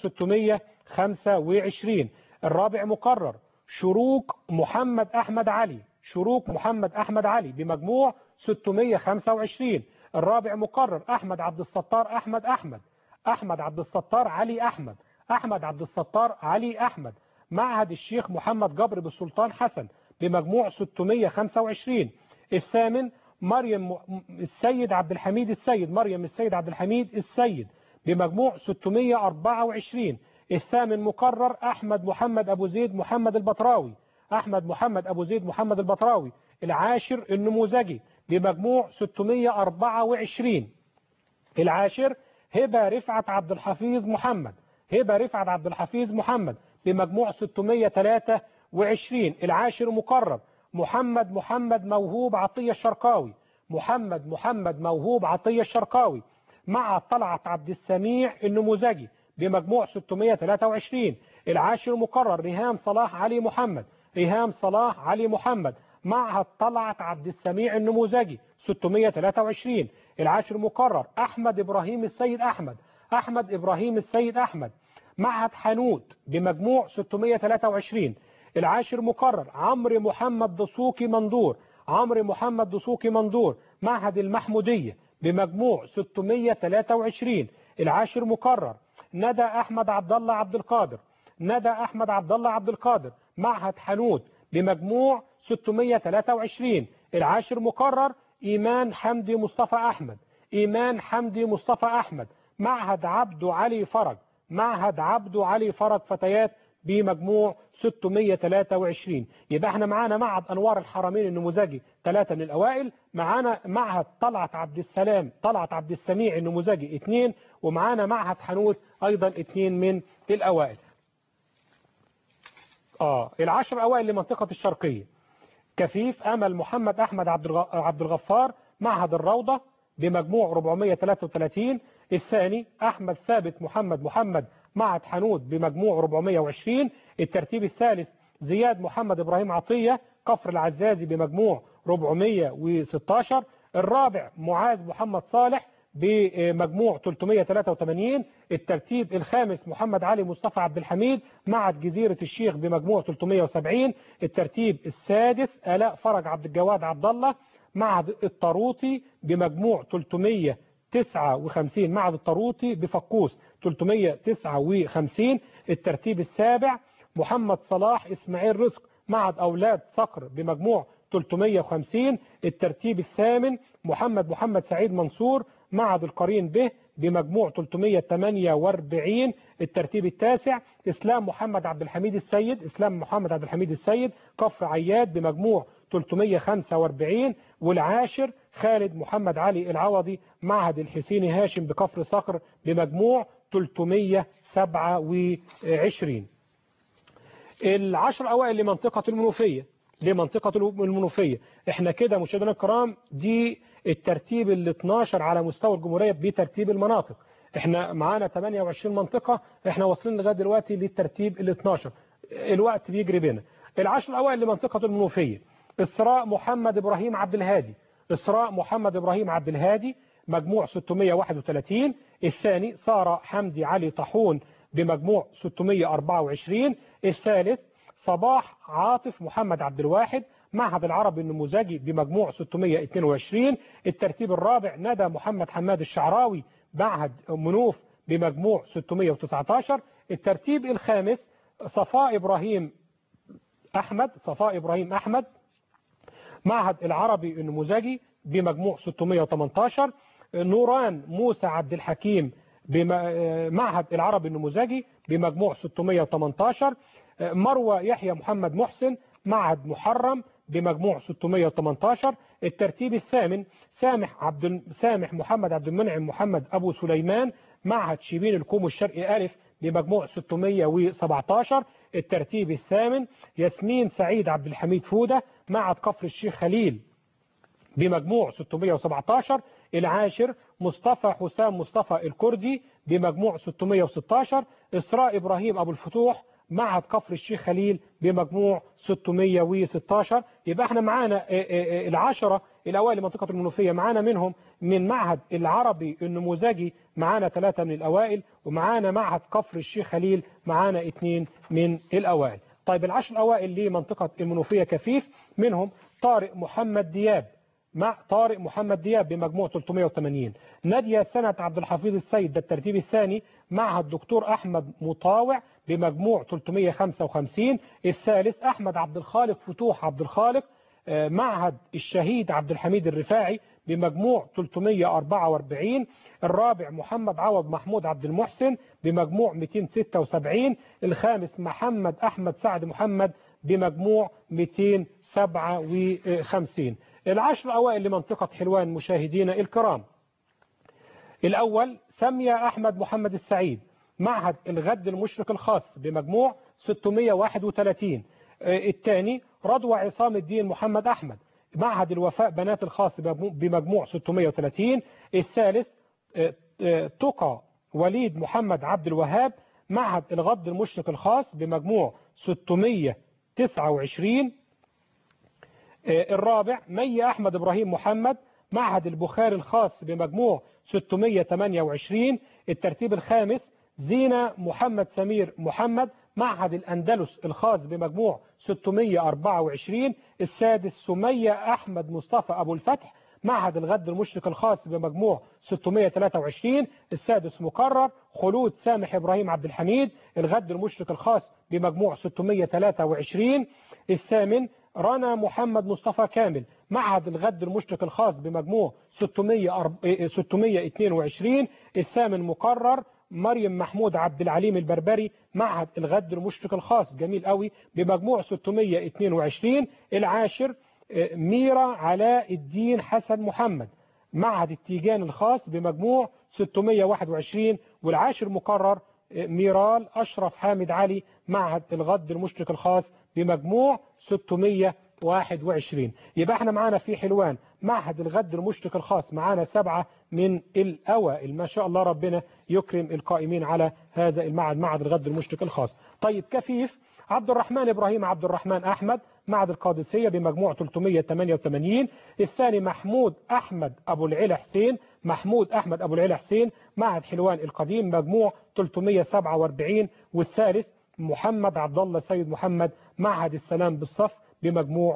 625 الرابع مقرر شروق محمد أحمد علي شروق محمد أحمد علي بمجموع 625 الرابع مقرر أحمد عبد الستار أحمد أحمد أحمد عبد الستار علي أحمد أحمد عبد الستار علي أحمد معهد الشيخ محمد جبر بالسلطان حسن بمجموع 625 الثامن مريم السيد عبد الحميد السيد مريم السيد عبد الحميد السيد بمجموع 624 الثامن مقرر أحمد محمد أبو زيد محمد البطراوي أحمد محمد أبو زيد محمد البطراوي العاشر النموذجي بمجموع 624 العاشر هبة رفعت عبد الحفيظ محمد هبة رفعت عبد الحفيظ محمد بمجموع 623 العاشر مقرر محمد محمد موهوب عطية الشرقاوي محمد محمد موهوب عطية الشرقاوي مع طلعت عبد السميع النموذجي بمجموع 623 العاشر مقرر ريهام صلاح علي محمد ريهام صلاح علي محمد معهد طلعت عبد السميع النموذجي 623 العاشر مقرر أحمد إبراهيم السيد أحمد أحمد إبراهيم السيد أحمد معهد حانوت بمجموع 623 العاشر مقرر عمرو محمد دسوقي مندور عمرو محمد دسوقي مندور معهد المحمودية بمجموع 623 العاشر مقرر ندى أحمد عبد الله عبد القادر ندى أحمد عبد الله عبد القادر معهد حانوت بمجموع 623 العاشر مقرر إيمان حمدي مصطفى أحمد إيمان حمدي مصطفى أحمد معهد عبدو علي فرج معهد عبدو علي فرج فتيات بمجموع 623 يبقى احنا معانا معهد أنوار الحرمين النموذجي ثلاثة من الأوائل معانا معهد طلعت عبد السلام طلعت عبد السميع النموذجي اثنين ومعانا معهد حنوت أيضا اثنين من الأوائل آه العشر أوائل لمنطقة الشرقية كفيف أمل محمد أحمد عبد الغفار معهد الروضة بمجموع 433 الثاني أحمد ثابت محمد محمد معهد حنود بمجموع 420 الترتيب الثالث زياد محمد إبراهيم عطية كفر العزازي بمجموع 416 الرابع معاذ محمد صالح بمجموع 383 الترتيب الخامس محمد علي مصطفى عبد الحميد معهد جزيرة الشيخ بمجموع 370 الترتيب السادس آلاء فرج عبد الجواد عبد الله معهد الطروطي بمجموع 359 معهد الطروطي بفقوس 359 الترتيب السابع محمد صلاح إسماعيل رزق معهد أولاد صقر بمجموع 350 الترتيب الثامن محمد محمد سعيد منصور معهد القرين به بمجموع 348 الترتيب التاسع إسلام محمد عبد الحميد السيد إسلام محمد عبد الحميد السيد كفر عياد بمجموع 345 والعاشر خالد محمد علي العوضي معهد الحسيني هاشم بكفر صقر بمجموع 327 العشر أوائل لمنطقة المنوفية لمنطقة المنوفية احنا كده مشاهدينا الكرام دي الترتيب ال 12 على مستوى الجمهورية بترتيب المناطق احنا معانا 28 منطقة احنا واصلين لغاية دلوقتي للترتيب ال 12 الوقت بيجري بينا العشر الأوائل لمنطقة المنوفية إسراء محمد إبراهيم عبد الهادي إسراء محمد إبراهيم عبد الهادي مجموع 631 الثاني سارة حمدي علي طاحون بمجموع 624 الثالث صباح عاطف محمد عبد الواحد معهد العربي النموذجي بمجموع 622 الترتيب الرابع ندى محمد حماد الشعراوي معهد منوف بمجموع 619 الترتيب الخامس صفاء إبراهيم أحمد صفاء إبراهيم أحمد معهد العربي النموذجي بمجموع 618 نوران موسى عبد الحكيم بمعهد العربي النموذجي بمجموع 618 مروة يحيى محمد محسن معهد محرم بمجموع 618 الترتيب الثامن سامح عبد سامح محمد عبد المنعم محمد أبو سليمان معهد شبين الكوم الشرقي ألف بمجموع 617 الترتيب الثامن ياسمين سعيد عبد الحميد فودة معهد كفر الشيخ خليل بمجموع 617 العاشر مصطفى حسام مصطفى الكردي بمجموع 616 إسراء إبراهيم أبو الفتوح معهد كفر الشيخ خليل بمجموع 616 يبقى احنا معانا العشرة الأوائل لمنطقة المنوفية معانا منهم من معهد العربي النموذجي معانا ثلاثة من الأوائل ومعانا معهد كفر الشيخ خليل معانا اثنين من الأوائل طيب العشر الأوائل لمنطقة المنوفية كفيف منهم طارق محمد دياب مع طارق محمد دياب بمجموع 380 نادية سنة عبد الحفيظ السيد ده الترتيب الثاني معها الدكتور أحمد مطاوع بمجموع 355 الثالث أحمد عبد الخالق فتوح عبد الخالق معهد الشهيد عبد الحميد الرفاعي بمجموع 344 الرابع محمد عوض محمود عبد المحسن بمجموع 276 الخامس محمد أحمد سعد محمد بمجموع 257 العشر أوائل لمنطقة حلوان مشاهدينا الكرام الأول سمية أحمد محمد السعيد معهد الغد المشرق الخاص بمجموع 631 الثاني رضوى عصام الدين محمد أحمد معهد الوفاء بنات الخاص بمجموع 630 الثالث تقى وليد محمد عبد الوهاب معهد الغد المشرق الخاص بمجموع 629 الرابع مي أحمد إبراهيم محمد معهد البخاري الخاص بمجموع 628 الترتيب الخامس زينة محمد سمير محمد معهد الأندلس الخاص بمجموع 624 السادس سمية أحمد مصطفى أبو الفتح معهد الغد المشرق الخاص بمجموع 623 السادس مقرر خلود سامح إبراهيم عبد الحميد الغد المشرق الخاص بمجموع 623 الثامن رنا محمد مصطفى كامل معهد الغد المشرق الخاص بمجموع 622 الثامن مقرر مريم محمود عبد العليم البربري معهد الغد المشرق الخاص جميل قوي بمجموع 622 العاشر ميرا علاء الدين حسن محمد معهد التيجان الخاص بمجموع 621 والعاشر مقرر ميرال أشرف حامد علي معهد الغد المشرق الخاص بمجموع 621 يبقى احنا معانا في حلوان معهد الغد المشرق الخاص معانا سبعة من الأوائل ما شاء الله ربنا يكرم القائمين على هذا المعهد معهد الغد المشرق الخاص طيب كفيف عبد الرحمن إبراهيم عبد الرحمن أحمد معهد القادسية بمجموع 388 الثاني محمود أحمد أبو العلا حسين محمود أحمد أبو العلا حسين معهد حلوان القديم مجموع 347 والثالث محمد عبد الله سيد محمد معهد السلام بالصف بمجموع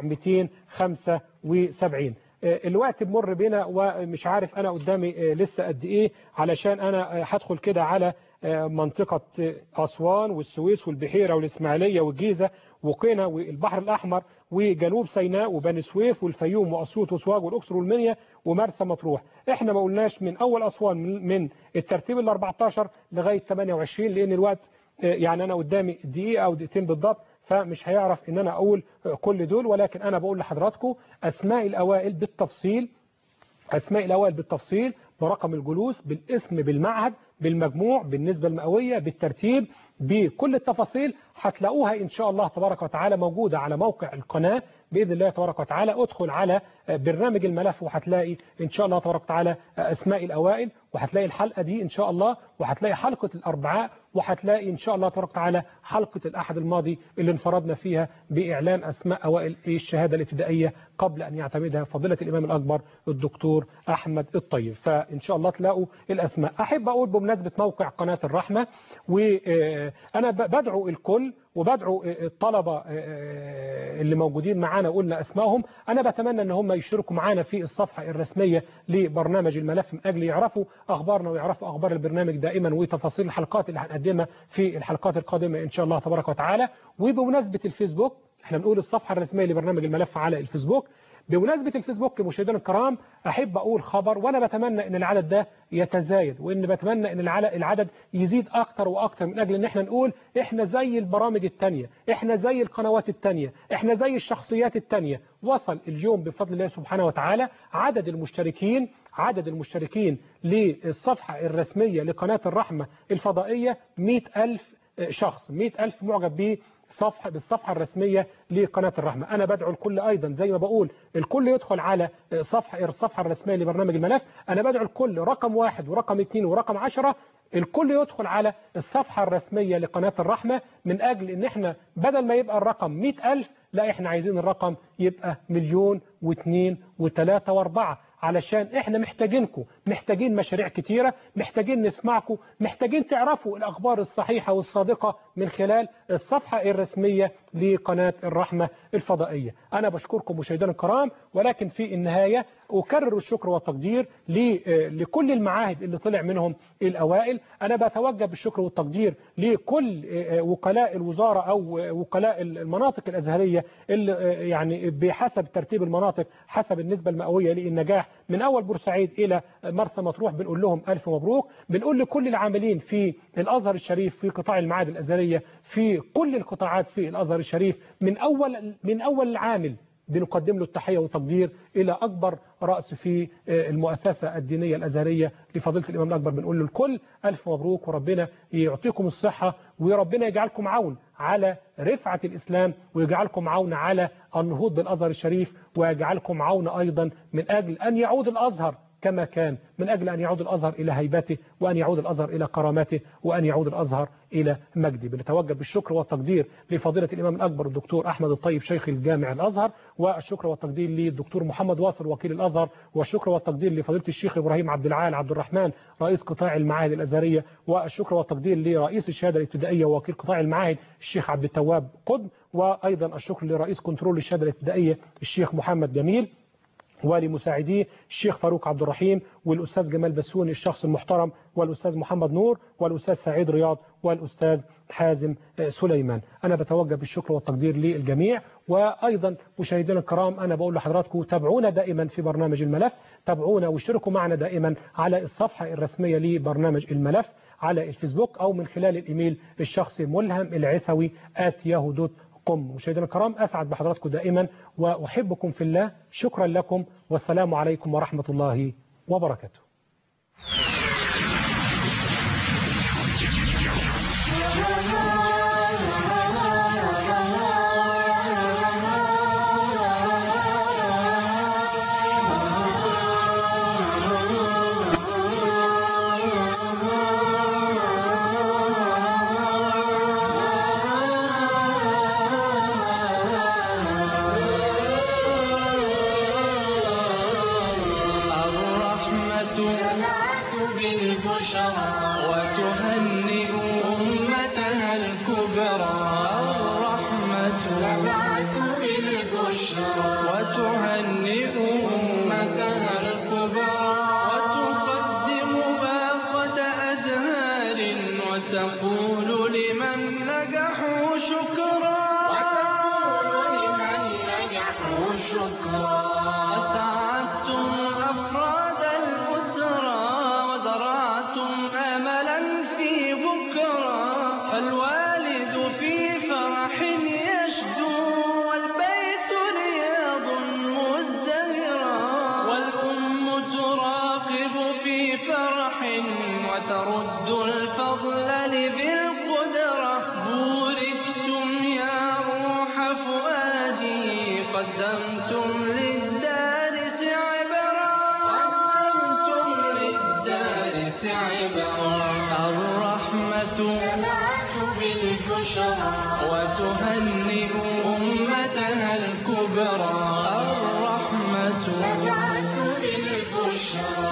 275 الوقت بمر بينا ومش عارف أنا قدامي لسه قد إيه علشان أنا هدخل كده على منطقة أسوان والسويس والبحيرة والإسماعيلية والجيزة وقنا والبحر الأحمر وجنوب سيناء وبني سويف والفيوم وأسيوط وسواج والأقصر والمنيا ومرسى مطروح احنا ما قلناش من أول أسوان من الترتيب ال 14 لغاية 28 لأن الوقت يعني أنا قدامي دقيقة أو دقيقتين بالضبط فمش هيعرف ان انا اقول كل دول ولكن انا بقول لحضراتكم اسماء الاوائل بالتفصيل اسماء الاوائل بالتفصيل برقم الجلوس بالاسم بالمعهد بالمجموع بالنسبة المئوية بالترتيب بكل التفاصيل هتلاقوها إن شاء الله تبارك وتعالى موجودة على موقع القناة بإذن الله تبارك وتعالى ادخل على برنامج الملف وهتلاقي إن شاء الله تبارك وتعالى أسماء الأوائل وهتلاقي الحلقة دي إن شاء الله وهتلاقي حلقة الأربعاء وهتلاقي إن شاء الله تبارك وتعالى حلقة الأحد الماضي اللي انفردنا فيها بإعلان أسماء أوائل الشهادة الابتدائية قبل أن يعتمدها فضيلة الإمام الأكبر الدكتور أحمد الطيب فإن شاء الله تلاقوا الأسماء أحب أقول بمناسبة موقع قناة الرحمة وأنا بدعو الكل وبدعو الطلبة اللي موجودين معانا قلنا أسمائهم أنا بتمنى أن هم يشتركوا معانا في الصفحة الرسمية لبرنامج الملف من أجل يعرفوا أخبارنا ويعرفوا أخبار البرنامج دائما وتفاصيل الحلقات اللي هنقدمها في الحلقات القادمة إن شاء الله تبارك وتعالى وبمناسبة الفيسبوك احنا بنقول الصفحة الرسمية لبرنامج الملف على الفيسبوك بمناسبة الفيسبوك مشاهدينا الكرام أحب أقول خبر وأنا بتمنى أن العدد ده يتزايد وأن بتمنى أن العل- العدد يزيد أكتر وأكتر من أجل أن احنا نقول احنا زي البرامج التانية احنا زي القنوات التانية احنا زي الشخصيات التانية وصل اليوم بفضل الله سبحانه وتعالى عدد المشتركين عدد المشتركين للصفحة الرسمية لقناة الرحمة الفضائية 100 ألف شخص 100 ألف معجب به صفحة بالصفحة الرسمية لقناة الرحمة أنا بدعو الكل أيضا زي ما بقول الكل يدخل على صفحة الصفحة الرسمية لبرنامج الملف أنا بدعو الكل رقم واحد ورقم اثنين ورقم عشرة الكل يدخل على الصفحة الرسمية لقناة الرحمة من أجل إن إحنا بدل ما يبقى الرقم 100 ألف لا إحنا عايزين الرقم يبقى مليون واثنين وثلاثة واربعة علشان احنا محتاجينكم محتاجين مشاريع كتيرة محتاجين نسمعكم محتاجين تعرفوا الأخبار الصحيحة والصادقة من خلال الصفحة الرسمية لقناة الرحمة الفضائية أنا بشكركم مشاهدينا الكرام ولكن في النهاية أكرر الشكر والتقدير ل- لكل المعاهد اللي طلع منهم الأوائل أنا بتوجه بالشكر والتقدير لكل وكلاء الوزارة أو وكلاء المناطق الأزهرية اللي يعني بحسب ترتيب المناطق حسب النسبة المئوية للنجاح من أول بورسعيد إلى مرسى مطروح بنقول لهم ألف مبروك بنقول لكل العاملين في الأزهر الشريف في قطاع المعاهد الأزهرية في كل القطاعات في الأزهر الشريف من أول من أول العامل بنقدم له التحية والتقدير إلى أكبر رأس في المؤسسة الدينية الأزهرية لفضيلة الإمام الأكبر بنقول له الكل ألف مبروك وربنا يعطيكم الصحة وربنا يجعلكم عون على رفعة الإسلام ويجعلكم عون على النهوض بالأزهر الشريف ويجعلكم عون أيضا من أجل أن يعود الأزهر كما كان من أجل أن يعود الأزهر إلى هيبته وأن يعود الأزهر إلى كرامته وأن يعود الأزهر إلى مجده بنتوجه بالشكر والتقدير لفضيلة الإمام الأكبر الدكتور أحمد الطيب شيخ الجامع الأزهر والشكر والتقدير للدكتور محمد واصل وكيل الأزهر والشكر والتقدير لفضيلة الشيخ إبراهيم عبد العال عبد الرحمن رئيس قطاع المعاهد الأزهرية والشكر والتقدير لرئيس الشهادة الابتدائية ووكيل قطاع المعاهد الشيخ عبد التواب قطب وأيضا الشكر لرئيس كنترول الشهادة الابتدائية الشيخ محمد جميل ولمساعديه الشيخ فاروق عبد الرحيم والأستاذ جمال بسوني الشخص المحترم والأستاذ محمد نور والأستاذ سعيد رياض والأستاذ حازم سليمان أنا بتوجه بالشكر والتقدير للجميع وأيضا مشاهدينا الكرام أنا بقول لحضراتكم تابعونا دائما في برنامج الملف تابعونا واشتركوا معنا دائما على الصفحة الرسمية لبرنامج الملف على الفيسبوك أو من خلال الإيميل الشخصي ملهم العسوي آت ياهو دوت كوم مشاهدينا الكرام أسعد بحضراتكم دائما وأحبكم في الله شكرا لكم والسلام عليكم ورحمة الله وبركاته الرحمة بالبشرى وتهنئ أمتها الكبرى الرحمة بالبشرى وتهنئ أمتها الكبرى وتقدم باقة أزهار وتقول لمن نجحوا شكرا وتقول لمن نجحوا شكرا أسعدتم أفراد الأسرة وزرعتم أملا في بكرة فالوالد في فرح يشدو والبيت رياض مزدهرا والأم تراقب في فرح وترد الفضل لذي القدرة بوركتم يا روح فؤادي قدمتم للدارس عبرا قدمتم للدارس عبرا الرحمة بالبشرى وتهنئ أمتها الكبرى الرحمة بالبشرى